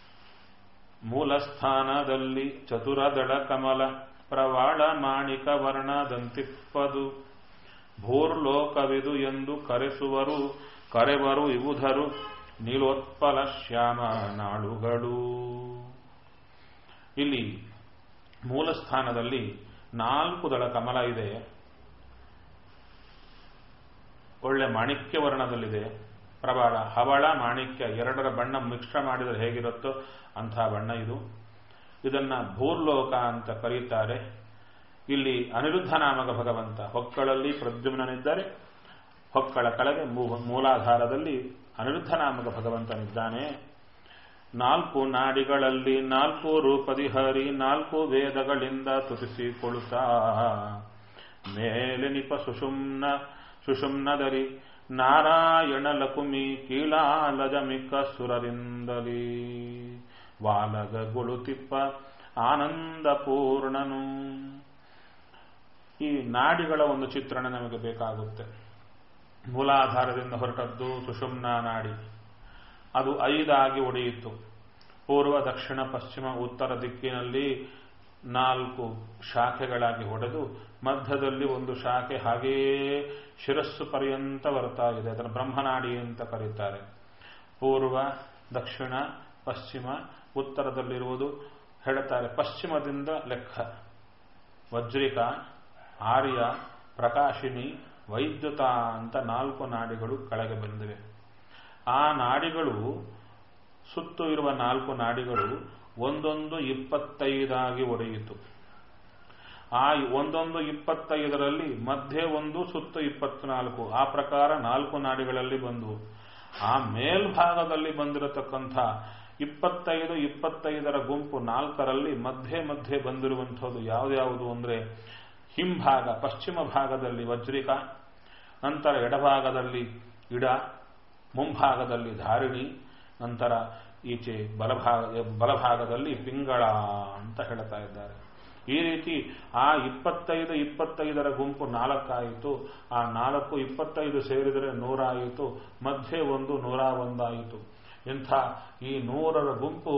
ಮೂಲಸ್ಥಾನದಲ್ಲಿ ಚತುರದಳ ಕಮಲ ಪ್ರವಾಳ ಮಾಣಿಕ ವರ್ಣದಂತಿಪ್ಪದು ಭೂರ್ಲೋಕವಿದು ಎಂದು ಕರೆಸುವರು ಕರೆವರು ಇವುಧರು ನೀಲೋತ್ಪಲ ಶ್ಯಾಮ ನಾಳುಗಳು ಇಲ್ಲಿ ಮೂಲಸ್ಥಾನದಲ್ಲಿ ನಾಲ್ಕು ದಳ ಕಮಲ ಇದೆ ಒಳ್ಳೆ ಮಾಣಿಕ್ಯ ವರ್ಣದಲ್ಲಿದೆ ಪ್ರಬಾಳ ಹವಳ ಮಾಣಿಕ್ಯ ಎರಡರ ಬಣ್ಣ ಮಿಶ್ರ ಮಾಡಿದರೆ ಹೇಗಿರುತ್ತೋ ಅಂತಹ ಬಣ್ಣ ಇದು ಇದನ್ನ ಭೂರ್ಲೋಕ ಅಂತ ಕರೀತಾರೆ ಇಲ್ಲಿ ಅನಿರುದ್ಧ ನಾಮಕ ಭಗವಂತ ಹೊಕ್ಕಳಲ್ಲಿ ಪ್ರದ್ಯುಮ್ನನಿದ್ದರೆ ಹೊಕ್ಕಳ ಕೆಳಗೆ ಮೂಲಾಧಾರದಲ್ಲಿ ಅನಿರುದ್ಧ ನಾಮಕ ಭಗವಂತನಿದ್ದಾನೆ ನಾಲ್ಕು ನಾಡಿಗಳಲ್ಲಿ ನಾಲ್ಕು ರೂಪದಿ ಹರಿ ನಾಲ್ಕು ವೇದಗಳಿಂದ ತುತಿಸಿಕೊಳ್ಳುತ್ತಾ ಮೇಲೆ ನಿಪ ಸುಷುಮ್ನ ಸುಷುಮ್ನದರಿ ನಾರಾಯಣ ಲಕುಮಿ ಕೀಳಾಲಜಮಿಕ ಸುರರಿಂದಲೀ ವಾಲಗಗೊಳುತಿಪ್ಪ ಆನಂದ ಪೂರ್ಣನು ಈ ನಾಡಿಗಳ ಒಂದು ಚಿತ್ರಣ ನಮಗೆ ಬೇಕಾಗುತ್ತೆ ಮೂಲಾಧಾರದಿಂದ ಹೊರಟದ್ದು ಸುಷುಮ್ನ ನಾಡಿ ಅದು ಐದಾಗಿ ಒಡೆಯಿತು ಪೂರ್ವ ದಕ್ಷಿಣ ಪಶ್ಚಿಮ ಉತ್ತರ ದಿಕ್ಕಿನಲ್ಲಿ ನಾಲ್ಕು ಶಾಖೆಗಳಾಗಿ ಹೊಡೆದು ಮಧ್ಯದಲ್ಲಿ ಒಂದು ಶಾಖೆ ಹಾಗೆಯೇ ಶಿರಸ್ಸು ಪರ್ಯಂತ ಬರ್ತಾ ಇದೆ ಅದನ್ನು ಬ್ರಹ್ಮನಾಡಿ ಅಂತ ಕರೀತಾರೆ ಪೂರ್ವ ದಕ್ಷಿಣ ಪಶ್ಚಿಮ ಉತ್ತರದಲ್ಲಿರುವುದು ಹೇಳುತ್ತಾರೆ ಪಶ್ಚಿಮದಿಂದ ಲೆಕ್ಕ ವಜ್ರಿಕ ಆರ್ಯ ಪ್ರಕಾಶಿನಿ ವೈದ್ಯುತ ಅಂತ ನಾಲ್ಕು ನಾಡಿಗಳು ಕೆಳಗೆ ಬಂದಿವೆ ಆ ನಾಡಿಗಳು ಸುತ್ತು ಇರುವ ನಾಲ್ಕು ನಾಡಿಗಳು ಒಂದೊಂದು ಇಪ್ಪತ್ತೈದಾಗಿ ಒಡೆಯಿತು ಆ ಒಂದೊಂದು ಇಪ್ಪತ್ತೈದರಲ್ಲಿ ಮಧ್ಯೆ ಒಂದು ಸುತ್ತು ಇಪ್ಪತ್ನಾಲ್ಕು ಆ ಪ್ರಕಾರ ನಾಲ್ಕು ನಾಡಿಗಳಲ್ಲಿ ಬಂದವು ಆ ಮೇಲ್ಭಾಗದಲ್ಲಿ ಬಂದಿರತಕ್ಕಂಥ ಇಪ್ಪತ್ತೈದು ಇಪ್ಪತ್ತೈದರ ಗುಂಪು ನಾಲ್ಕರಲ್ಲಿ ಮಧ್ಯೆ ಮಧ್ಯೆ ಬಂದಿರುವಂಥದ್ದು ಯಾವ್ದ್ಯಾವುದು ಅಂದರೆ ಹಿಂಭಾಗ ಪಶ್ಚಿಮ ಭಾಗದಲ್ಲಿ ವಜ್ರಿಕ ನಂತರ ಎಡಭಾಗದಲ್ಲಿ ಇಡ ಮುಂಭಾಗದಲ್ಲಿ ಧಾರಿಣಿ ನಂತರ ಈಚೆ ಬಲಭಾಗ ಬಲಭಾಗದಲ್ಲಿ ಪಿಂಗಳ ಅಂತ ಹೇಳ್ತಾ ಇದ್ದಾರೆ ಈ ರೀತಿ ಆ ಇಪ್ಪತ್ತೈದು ಇಪ್ಪತ್ತೈದರ ಗುಂಪು ನಾಲ್ಕಾಯಿತು ಆ ನಾಲ್ಕು ಇಪ್ಪತ್ತೈದು ಸೇರಿದರೆ ನೂರಾಯಿತು ಮಧ್ಯೆ ಒಂದು ನೂರ ಒಂದಾಯಿತು ಇಂಥ ಈ ನೂರರ ಗುಂಪು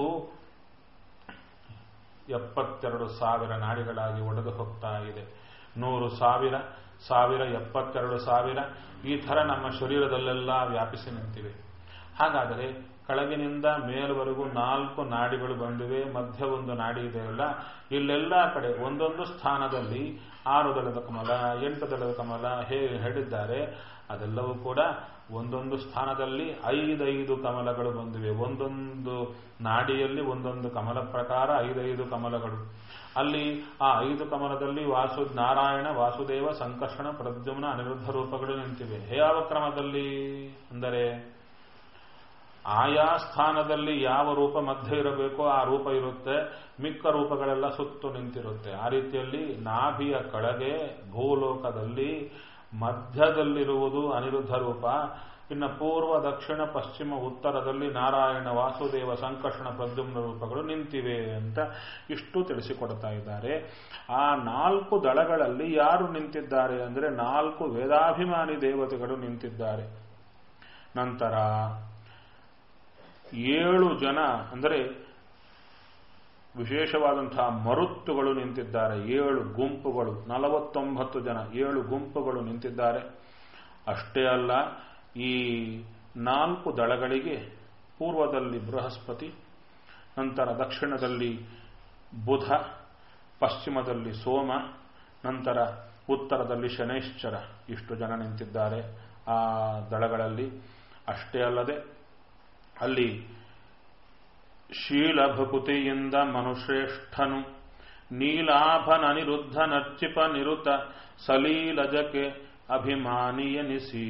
ಎಪ್ಪತ್ತೆರಡು ಸಾವಿರ ನಾಡಿಗಳಾಗಿ ಒಡೆದು ಹೋಗ್ತಾ ಇದೆ ನೂರು ಸಾವಿರ ಸಾವಿರ ಎಪ್ಪತ್ತೆರಡು ಸಾವಿರ ಈ ಥರ ನಮ್ಮ ಶರೀರದಲ್ಲೆಲ್ಲ ವ್ಯಾಪಿಸಿ ನಿಂತಿವೆ ಹಾಗಾದರೆ ಕೆಳಗಿನಿಂದ ಮೇಲ್ವರೆಗೂ ನಾಲ್ಕು ನಾಡಿಗಳು ಬಂದಿವೆ ಮಧ್ಯ ಒಂದು ನಾಡಿ ಇದೆಯಲ್ಲ ಇಲ್ಲೆಲ್ಲ ಕಡೆ ಒಂದೊಂದು ಸ್ಥಾನದಲ್ಲಿ ಆರು ದಳದ ಕಮಲ ಎಂಟು ದಳದ ಕಮಲ ಹೇಗೆ ಹೇಳಿದ್ದಾರೆ ಅದೆಲ್ಲವೂ ಕೂಡ ಒಂದೊಂದು ಸ್ಥಾನದಲ್ಲಿ ಐದೈದು ಕಮಲಗಳು ಬಂದಿವೆ ಒಂದೊಂದು ನಾಡಿಯಲ್ಲಿ ಒಂದೊಂದು ಕಮಲ ಪ್ರಕಾರ ಐದೈದು ಕಮಲಗಳು ಅಲ್ಲಿ ಆ ಐದು ಕಮಲದಲ್ಲಿ ವಾಸು ನಾರಾಯಣ ವಾಸುದೇವ ಸಂಕರ್ಷಣ ಪ್ರದ್ಯುಮ್ನ ಅನಿರುದ್ಧ ರೂಪಗಳು ನಿಂತಿವೆ ಯಾವ ಕ್ರಮದಲ್ಲಿ ಅಂದರೆ ಆಯಾ ಸ್ಥಾನದಲ್ಲಿ ಯಾವ ರೂಪ ಮಧ್ಯ ಇರಬೇಕೋ ಆ ರೂಪ ಇರುತ್ತೆ ಮಿಕ್ಕ ರೂಪಗಳೆಲ್ಲ ಸುತ್ತು ನಿಂತಿರುತ್ತೆ ಆ ರೀತಿಯಲ್ಲಿ ನಾಭಿಯ ಕೆಳಗೆ ಭೂಲೋಕದಲ್ಲಿ ಮಧ್ಯದಲ್ಲಿರುವುದು ಅನಿರುದ್ಧ ರೂಪ ಇನ್ನು ಪೂರ್ವ ದಕ್ಷಿಣ ಪಶ್ಚಿಮ ಉತ್ತರದಲ್ಲಿ ನಾರಾಯಣ ವಾಸುದೇವ ಸಂಕರ್ಷಣ ಪ್ರದ್ಯುಮ್ನ ರೂಪಗಳು ನಿಂತಿವೆ ಅಂತ ಇಷ್ಟು ತಿಳಿಸಿಕೊಡ್ತಾ ಇದ್ದಾರೆ ಆ ನಾಲ್ಕು ದಳಗಳಲ್ಲಿ ಯಾರು ನಿಂತಿದ್ದಾರೆ ಅಂದರೆ ನಾಲ್ಕು ವೇದಾಭಿಮಾನಿ ದೇವತೆಗಳು ನಿಂತಿದ್ದಾರೆ ನಂತರ ಏಳು ಜನ ಅಂದರೆ ವಿಶೇಷವಾದಂತಹ ಮರುತ್ತುಗಳು ನಿಂತಿದ್ದಾರೆ ಏಳು ಗುಂಪುಗಳು ನಲವತ್ತೊಂಬತ್ತು ಜನ ಏಳು ಗುಂಪುಗಳು ನಿಂತಿದ್ದಾರೆ ಅಷ್ಟೇ ಅಲ್ಲ ಈ ನಾಲ್ಕು ದಳಗಳಿಗೆ ಪೂರ್ವದಲ್ಲಿ ಬೃಹಸ್ಪತಿ ನಂತರ ದಕ್ಷಿಣದಲ್ಲಿ ಬುಧ ಪಶ್ಚಿಮದಲ್ಲಿ ಸೋಮ ನಂತರ ಉತ್ತರದಲ್ಲಿ ಶನೈಶ್ಚರ ಇಷ್ಟು ಜನ ನಿಂತಿದ್ದಾರೆ ಆ ದಳಗಳಲ್ಲಿ ಅಷ್ಟೇ ಅಲ್ಲದೆ ಅಲ್ಲಿ ಶೀಲಭಕುತಿಯಿಂದ ಮನುಶ್ರೇಷ್ಠನು ನೀಲಾಭನನಿರುದ್ಧ ನರ್ಚಿಪ ನಿರುತ ಸಲೀಲಜಕ್ಕೆ ಅಭಿಮಾನಿಯನಿಸಿ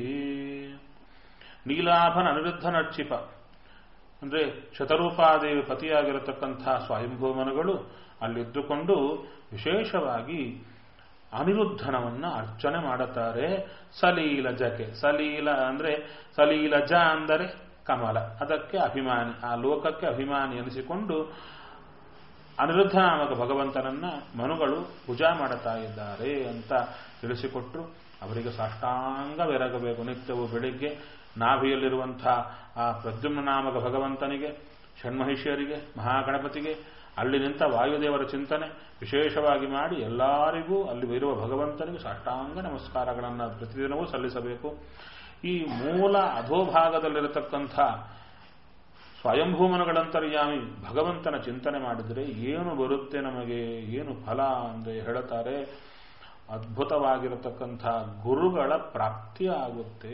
ನೀಲಾಭನ ಅನಿರುದ್ಧ ನರ್ಚಿಪ ಅಂದ್ರೆ ಶತರೂಪಾದೇವಿ ಪತಿಯಾಗಿರತಕ್ಕಂಥ ಸ್ವಯಂಭೂಮನುಗಳು ಅಲ್ಲಿದ್ದುಕೊಂಡು ವಿಶೇಷವಾಗಿ ಅನಿರುದ್ಧನವನ್ನ ಅರ್ಚನೆ ಮಾಡುತ್ತಾರೆ ಸಲೀಲಜಕ್ಕೆ ಸಲೀಲ ಅಂದ್ರೆ ಸಲೀಲಜ ಅಂದರೆ ಕಮಲ ಅದಕ್ಕೆ ಅಭಿಮಾನಿ ಆ ಲೋಕಕ್ಕೆ ಅಭಿಮಾನಿ ಎನಿಸಿಕೊಂಡು ಅನಿರುದ್ಧ ನಾಮಕ ಭಗವಂತನನ್ನ ಮನುಗಳು ಪೂಜಾ ಮಾಡುತ್ತಾ ಇದ್ದಾರೆ ಅಂತ ತಿಳಿಸಿಕೊಟ್ರು ಅವರಿಗೆ ಸಾಷ್ಟಾಂಗವೆರಗಬೇಕು ನಿತ್ಯವೂ ಬೆಳಿಗ್ಗೆ ನಾಭಿಯಲ್ಲಿರುವಂತಹ ಆ ಪ್ರದ್ಯುಮ್ನ ನಾಮಕ ಭಗವಂತನಿಗೆ ಷಣ್ಮಹಿಷಿಯರಿಗೆ ಮಹಾಗಣಪತಿಗೆ ಅಲ್ಲಿ ನಿಂತ ವಾಯುದೇವರ ಚಿಂತನೆ ವಿಶೇಷವಾಗಿ ಮಾಡಿ ಎಲ್ಲರಿಗೂ ಅಲ್ಲಿ ಇರುವ ಭಗವಂತನಿಗೆ ಸಾಷ್ಟಾಂಗ ನಮಸ್ಕಾರಗಳನ್ನು ಪ್ರತಿದಿನವೂ ಸಲ್ಲಿಸಬೇಕು ಈ ಮೂಲ ಅಧೋಭಾಗದಲ್ಲಿರತಕ್ಕಂಥ ಸ್ವಯಂಭೂಮನಗಳಂತರ್ಯಾಮಿ ಭಗವಂತನ ಚಿಂತನೆ ಮಾಡಿದರೆ ಏನು ಬರುತ್ತೆ ನಮಗೆ ಏನು ಫಲ ಅಂದರೆ ಹೇಳುತ್ತಾರೆ ಅದ್ಭುತವಾಗಿರತಕ್ಕಂಥ ಗುರುಗಳ ಪ್ರಾಪ್ತಿ ಆಗುತ್ತೆ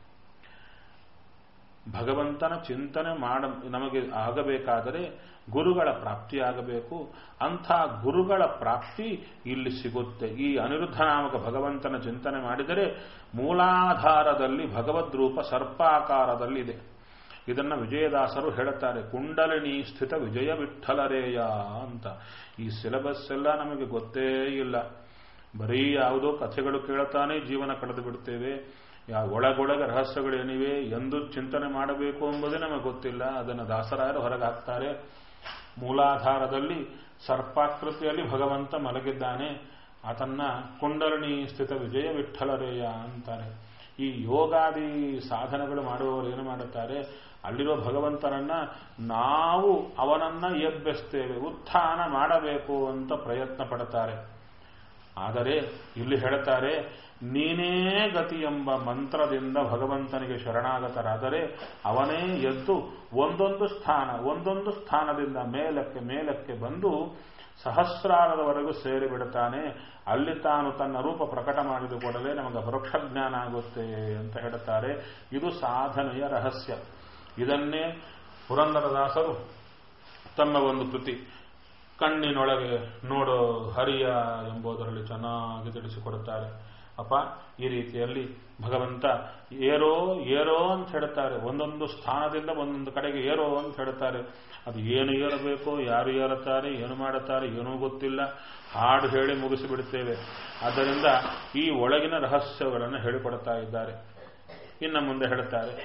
ಭಗವಂತನ ಚಿಂತನೆ ಮಾಡ ನಮಗೆ ಆಗಬೇಕಾದರೆ ಗುರುಗಳ ಪ್ರಾಪ್ತಿಯಾಗಬೇಕು ಅಂಥ ಗುರುಗಳ ಪ್ರಾಪ್ತಿ ಇಲ್ಲಿ ಸಿಗುತ್ತೆ ಈ ಅನಿರುದ್ಧ ನಾಮಕ ಭಗವಂತನ ಚಿಂತನೆ ಮಾಡಿದರೆ ಮೂಲಾಧಾರದಲ್ಲಿ ಭಗವದ್ರೂಪ ಸರ್ಪಾಕಾರದಲ್ಲಿದೆ ಇದನ್ನ ವಿಜಯದಾಸರು ಹೇಳುತ್ತಾರೆ ಕುಂಡಲಿನಿ ಸ್ಥಿತ ವಿಜಯ ವಿಠಲರೇಯ ಅಂತ ಈ ಸಿಲೆಬಸ್ ಎಲ್ಲ ನಮಗೆ ಗೊತ್ತೇ ಇಲ್ಲ ಬರೀ ಯಾವುದೋ ಕಥೆಗಳು ಕೇಳುತ್ತಾನೆ ಜೀವನ ಕಳೆದು ಬಿಡ್ತೇವೆ ಯಾವ ಒಳಗೊಳಗೆ ರಹಸ್ಯಗಳೇನಿವೆ ಎಂದು ಚಿಂತನೆ ಮಾಡಬೇಕು ಎಂಬುದೇ ನಮಗೆ ಗೊತ್ತಿಲ್ಲ ಅದನ್ನು ದಾಸರಾಯರು ಹೊರಗೆ ಹಾಕ್ತಾರೆ ಮೂಲಾಧಾರದಲ್ಲಿ ಸರ್ಪಾಕೃತಿಯಲ್ಲಿ ಭಗವಂತ ಮಲಗಿದ್ದಾನೆ ಆತನ್ನ ಕುಂಡಲಿನಿ ಸ್ಥಿತ ವಿಜಯ ವಿಠಲರೇಯ ಅಂತಾರೆ ಈ ಯೋಗಾದಿ ಸಾಧನೆಗಳು ಮಾಡುವವರು ಏನು ಮಾಡುತ್ತಾರೆ ಅಲ್ಲಿರೋ ಭಗವಂತನನ್ನ ನಾವು ಅವನನ್ನ ಎಬ್ಬೆಸ್ತೇವೆ ಉತ್ಥಾನ ಮಾಡಬೇಕು ಅಂತ ಪ್ರಯತ್ನ ಪಡುತ್ತಾರೆ ಆದರೆ ಇಲ್ಲಿ ಹೇಳುತ್ತಾರೆ ನೀನೇ ಗತಿ ಎಂಬ ಮಂತ್ರದಿಂದ ಭಗವಂತನಿಗೆ ಶರಣಾಗತರಾದರೆ ಅವನೇ ಎದ್ದು ಒಂದೊಂದು ಸ್ಥಾನ ಒಂದೊಂದು ಸ್ಥಾನದಿಂದ ಮೇಲಕ್ಕೆ ಮೇಲಕ್ಕೆ ಬಂದು ಸಹಸ್ರಾರದವರೆಗೂ ಸೇರಿಬಿಡುತ್ತಾನೆ ಅಲ್ಲಿ ತಾನು ತನ್ನ ರೂಪ ಪ್ರಕಟ ಮಾಡಿದ ಕೂಡಲೇ ನಮಗೆ ಪರೋಕ್ಷ ಜ್ಞಾನ ಆಗುತ್ತೆ ಅಂತ ಹೇಳುತ್ತಾರೆ ಇದು ಸಾಧನೆಯ ರಹಸ್ಯ ಇದನ್ನೇ ಪುರಂದರದಾಸರು ತಮ್ಮ ಒಂದು ಕೃತಿ ಕಣ್ಣಿನೊಳಗೆ ನೋಡೋ ಹರಿಯ ಎಂಬುದರಲ್ಲಿ ಚೆನ್ನಾಗಿ ತಿಳಿಸಿಕೊಡುತ್ತಾರೆ ಅಪ್ಪ ಈ ರೀತಿಯಲ್ಲಿ ಭಗವಂತ ಏರೋ ಏರೋ ಅಂತ ಹೇಳ್ತಾರೆ ಒಂದೊಂದು ಸ್ಥಾನದಿಂದ ಒಂದೊಂದು ಕಡೆಗೆ ಏರೋ ಅಂತ ಹೇಳ್ತಾರೆ ಅದು ಏನು ಏರಬೇಕೋ ಯಾರು ಏರುತ್ತಾರೆ ಏನು ಮಾಡುತ್ತಾರೆ ಏನೂ ಗೊತ್ತಿಲ್ಲ ಹಾಡು ಹೇಳಿ ಮುಗಿಸಿಬಿಡುತ್ತೇವೆ ಆದ್ದರಿಂದ ಈ ಒಳಗಿನ ರಹಸ್ಯಗಳನ್ನು ಹೇಳಿಕೊಡುತ್ತಾ ಇದ್ದಾರೆ ಇನ್ನು ಮುಂದೆ ಹೇಳುತ್ತಾರೆ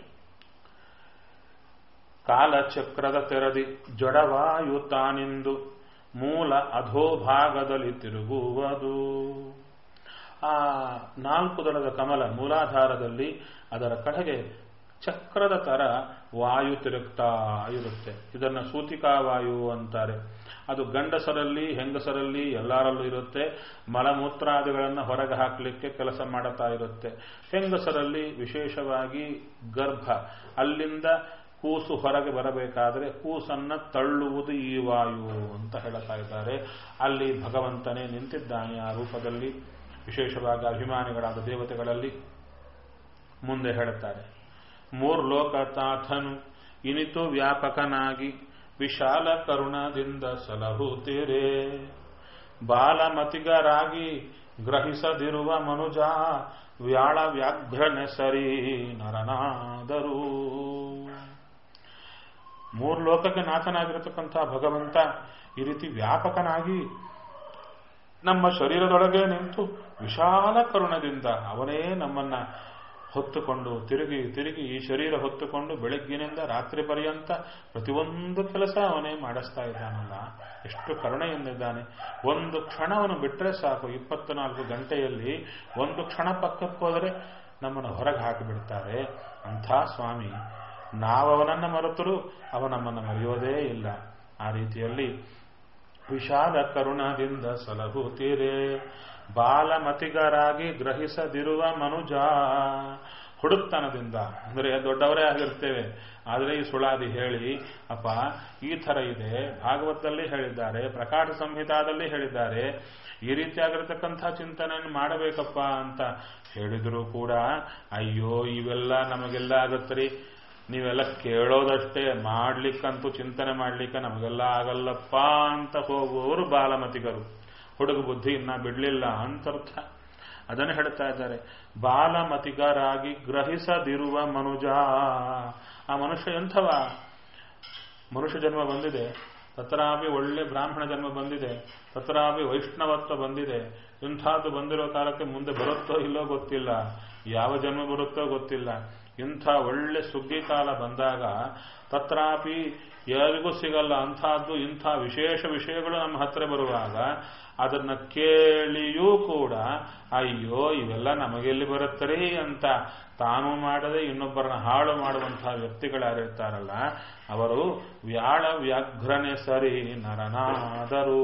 ಕಾಲಚಕ್ರದ ತೆರದಿ ಜಡವಾಯು ತಾನಿಂದು ಮೂಲ ಅಧೋಭಾಗದಲ್ಲಿ ತಿರುಗುವುದು ಆ ನಾಲ್ಕು ದಳದ ಕಮಲ ಮೂಲಾಧಾರದಲ್ಲಿ ಅದರ ಕಡೆಗೆ ಚಕ್ರದ ತರ ವಾಯು ತಿರುಗ್ತಾ ಇರುತ್ತೆ ಇದನ್ನು ಸೂತಿಕಾ ವಾಯು ಅಂತಾರೆ ಅದು ಗಂಡಸರಲ್ಲಿ ಹೆಂಗಸರಲ್ಲಿ ಎಲ್ಲರಲ್ಲೂ ಇರುತ್ತೆ ಮಲಮೂತ್ರಾದಿಗಳನ್ನು ಹೊರಗೆ ಹಾಕಲಿಕ್ಕೆ ಕೆಲಸ ಮಾಡುತ್ತಾ ಇರುತ್ತೆ ಹೆಂಗಸರಲ್ಲಿ ವಿಶೇಷವಾಗಿ ಗರ್ಭ ಅಲ್ಲಿಂದ ಕೂಸು ಹೊರಗೆ ಬರಬೇಕಾದ್ರೆ ಕೂಸನ್ನ ತಳ್ಳುವುದು ಈ ವಾಯು ಅಂತ ಹೇಳ್ತಾ ಇದ್ದಾರೆ ಅಲ್ಲಿ ಭಗವಂತನೇ ನಿಂತಿದ್ದಾನೆ ಆ ರೂಪದಲ್ಲಿ ವಿಶೇಷವಾಗಿ ಅಭಿಮಾನಿಗಳಾದ ದೇವತೆಗಳಲ್ಲಿ ಮುಂದೆ ಹೇಳುತ್ತಾರೆ ಮೂರ್ಲೋಕತಾಥನು ಇನಿತು ವ್ಯಾಪಕನಾಗಿ ವಿಶಾಲ ಕರುಣದಿಂದ ಸಲಹುತ್ತೀರೇ ಬಾಲಮತಿಗರಾಗಿ ಗ್ರಹಿಸದಿರುವ ಮನುಜ ವ್ಯಾಳ ವ್ಯಾಘ್ರನೆ ಸರಿ ನರನಾದರೂ ಮೂರು ಲೋಕಕ್ಕೆ ನಾಥನಾಗಿರತಕ್ಕಂಥ ಭಗವಂತ ಈ ರೀತಿ ವ್ಯಾಪಕನಾಗಿ ನಮ್ಮ ಶರೀರದೊಳಗೆ ನಿಂತು ವಿಶಾಲ ಕರುಣದಿಂದ ಅವನೇ ನಮ್ಮನ್ನ ಹೊತ್ತುಕೊಂಡು ತಿರುಗಿ ತಿರುಗಿ ಈ ಶರೀರ ಹೊತ್ತುಕೊಂಡು ಬೆಳಗ್ಗಿನಿಂದ ರಾತ್ರಿ ಪರ್ಯಂತ ಪ್ರತಿಯೊಂದು ಕೆಲಸ ಅವನೇ ಮಾಡಿಸ್ತಾ ಇದ್ದಾನಲ್ಲ ಎಷ್ಟು ಕರುಣೆಯಿಂದಿದ್ದಾನೆ ಒಂದು ಕ್ಷಣವನ್ನು ಬಿಟ್ಟರೆ ಸಾಕು ಇಪ್ಪತ್ನಾಲ್ಕು ಗಂಟೆಯಲ್ಲಿ ಒಂದು ಕ್ಷಣ ಪಕ್ಕಕ್ಕೆ ಹೋದರೆ ನಮ್ಮನ್ನು ಹೊರಗೆ ಹಾಕಿಬಿಡ್ತಾರೆ ಅಂಥ ಸ್ವಾಮಿ ನಾವವನನ್ನು ಮರೆತರೂ ಅವ ನಮ್ಮನ್ನು ಮರೆಯೋದೇ ಇಲ್ಲ ಆ ರೀತಿಯಲ್ಲಿ ವಿಶಾಲ ಕರುಣದಿಂದ ಸಲಹುತ್ತೀರೇ ಬಾಲಮತಿಗರಾಗಿ ಗ್ರಹಿಸದಿರುವ ಮನುಜ ಹುಡುಕ್ತನದಿಂದ ಅಂದರೆ ದೊಡ್ಡವರೇ ಆಗಿರ್ತೇವೆ ಆದರೆ ಈ ಸುಳಾದಿ ಹೇಳಿ ಅಪ್ಪ ಈ ಥರ ಇದೆ ಭಾಗವತದಲ್ಲಿ ಹೇಳಿದ್ದಾರೆ ಪ್ರಕಾಶ ಸಂಹಿತಾದಲ್ಲಿ ಹೇಳಿದ್ದಾರೆ ಈ ರೀತಿಯಾಗಿರತಕ್ಕಂಥ ಚಿಂತನೆಯನ್ನು ಮಾಡಬೇಕಪ್ಪ ಅಂತ ಹೇಳಿದ್ರು ಕೂಡ ಅಯ್ಯೋ ಇವೆಲ್ಲ ನಮಗೆಲ್ಲ ಆಗತ್ರಿ ನೀವೆಲ್ಲ ಕೇಳೋದಷ್ಟೇ ಮಾಡ್ಲಿಕ್ಕಂತೂ ಚಿಂತನೆ ಮಾಡ್ಲಿಕ್ಕೆ ನಮಗೆಲ್ಲ ಆಗಲ್ಲಪ್ಪ ಅಂತ ಹೋಗುವವರು ಬಾಲಮತಿಗರು ಹುಡುಗ ಬುದ್ಧಿ ಇನ್ನ ಬಿಡ್ಲಿಲ್ಲ ಅಂತರ್ಥ ಅದನ್ನು ಹೇಳ್ತಾ ಇದ್ದಾರೆ ಬಾಲಮತಿಗರಾಗಿ ಗ್ರಹಿಸದಿರುವ ಮನುಜ ಆ ಮನುಷ್ಯ ಎಂಥವ ಮನುಷ್ಯ ಜನ್ಮ ಬಂದಿದೆ ತತ್ರಾಪಿ ಒಳ್ಳೆ ಬ್ರಾಹ್ಮಣ ಜನ್ಮ ಬಂದಿದೆ ತತ್ರಾಪಿ ವೈಷ್ಣವತ್ವ ಬಂದಿದೆ ಇಂಥದ್ದು ಬಂದಿರೋ ಕಾಲಕ್ಕೆ ಮುಂದೆ ಬರುತ್ತೋ ಇಲ್ಲೋ ಗೊತ್ತಿಲ್ಲ ಯಾವ ಜನ್ಮ ಬರುತ್ತೋ ಗೊತ್ತಿಲ್ಲ ಇಂಥ ಒಳ್ಳೆ ಸುಗ್ಗಿ ಕಾಲ ಬಂದಾಗ ತತ್ರಾಪಿ ಯಾರಿಗೂ ಸಿಗಲ್ಲ ಅಂಥದ್ದು ಇಂಥ ವಿಶೇಷ ವಿಷಯಗಳು ನಮ್ಮ ಹತ್ರ ಬರುವಾಗ ಅದನ್ನ ಕೇಳಿಯೂ ಕೂಡ ಅಯ್ಯೋ ಇವೆಲ್ಲ ನಮಗೆಲ್ಲಿ ಬರುತ್ತರಿ ಅಂತ ತಾನು ಮಾಡದೆ ಇನ್ನೊಬ್ಬರನ್ನ ಹಾಳು ಮಾಡುವಂತಹ ವ್ಯಕ್ತಿಗಳಾಗಿರ್ತಾರಲ್ಲ ಅವರು ವ್ಯಾಳ ವ್ಯಾಘ್ರನೆ ಸರಿ ನರನಾದರೂ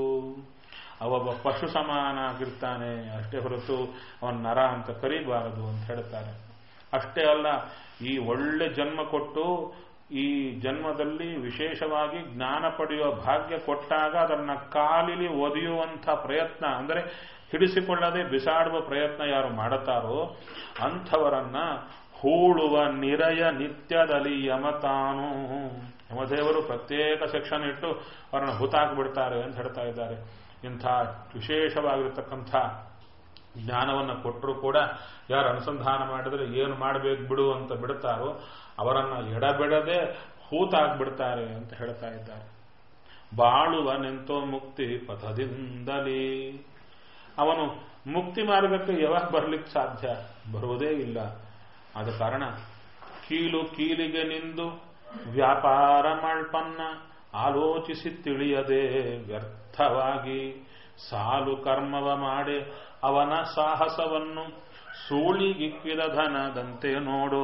ಅವೊಬ್ಬ ಪಶು ಸಮಾನ ಆಗಿರ್ತಾನೆ ಅಷ್ಟೇ ಹೊರತು ಅವನ ನರ ಅಂತ ಕರೀಬಾರದು ಅಂತ ಹೇಳ್ತಾರೆ ಅಷ್ಟೇ ಅಲ್ಲ ಈ ಒಳ್ಳೆ ಜನ್ಮ ಕೊಟ್ಟು ಈ ಜನ್ಮದಲ್ಲಿ ವಿಶೇಷವಾಗಿ ಜ್ಞಾನ ಪಡೆಯುವ ಭಾಗ್ಯ ಕೊಟ್ಟಾಗ ಅದನ್ನ ಕಾಲಿಲಿ ಒದೆಯುವಂಥ ಪ್ರಯತ್ನ ಅಂದರೆ ಹಿಡಿಸಿಕೊಳ್ಳದೆ ಬಿಸಾಡುವ ಪ್ರಯತ್ನ ಯಾರು ಮಾಡುತ್ತಾರೋ ಅಂಥವರನ್ನ ಹೂಳುವ ನಿರಯ ನಿತ್ಯದಲ್ಲಿ ಯಮತಾನು ಯಮದೇವರು ಪ್ರತ್ಯೇಕ ಸೆಕ್ಷನ್ ಇಟ್ಟು ಅವರನ್ನು ಹುತಾಕ್ಬಿಡ್ತಾರೆ ಅಂತ ಹೇಳ್ತಾ ಇದ್ದಾರೆ ಇಂಥ ವಿಶೇಷವಾಗಿರತಕ್ಕಂಥ ಜ್ಞಾನವನ್ನು ಕೊಟ್ಟರೂ ಕೂಡ ಯಾರು ಅನುಸಂಧಾನ ಮಾಡಿದರೆ ಏನು ಮಾಡಬೇಕು ಬಿಡು ಅಂತ ಬಿಡುತ್ತಾರೋ ಅವರನ್ನು ಎಡಬಿಡದೆ ಹೂತಾಗ್ಬಿಡ್ತಾರೆ ಅಂತ ಹೇಳ್ತಾ ಇದ್ದಾರೆ ಬಾಳುವ ನಿಂತೋ ಮುಕ್ತಿ ಪಥದಿಂದಲೇ ಅವನು ಮುಕ್ತಿ ಮಾರ್ಗಕ್ಕೆ ಯಾವಾಗ ಬರ್ಲಿಕ್ಕೆ ಸಾಧ್ಯ ಬರುವುದೇ ಇಲ್ಲ ಆದ ಕಾರಣ ಕೀಲು ಕೀಲಿಗೆ ನಿಂದು ವ್ಯಾಪಾರ ಮಳ್ಪನ್ನ ಆಲೋಚಿಸಿ ತಿಳಿಯದೆ ವ್ಯರ್ಥವಾಗಿ ಸಾಲು ಕರ್ಮವ ಮಾಡಿ ಅವನ ಸಾಹಸವನ್ನು ಸೂಳಿಗಿಕ್ಕಿದ ಧನದಂತೆ ನೋಡು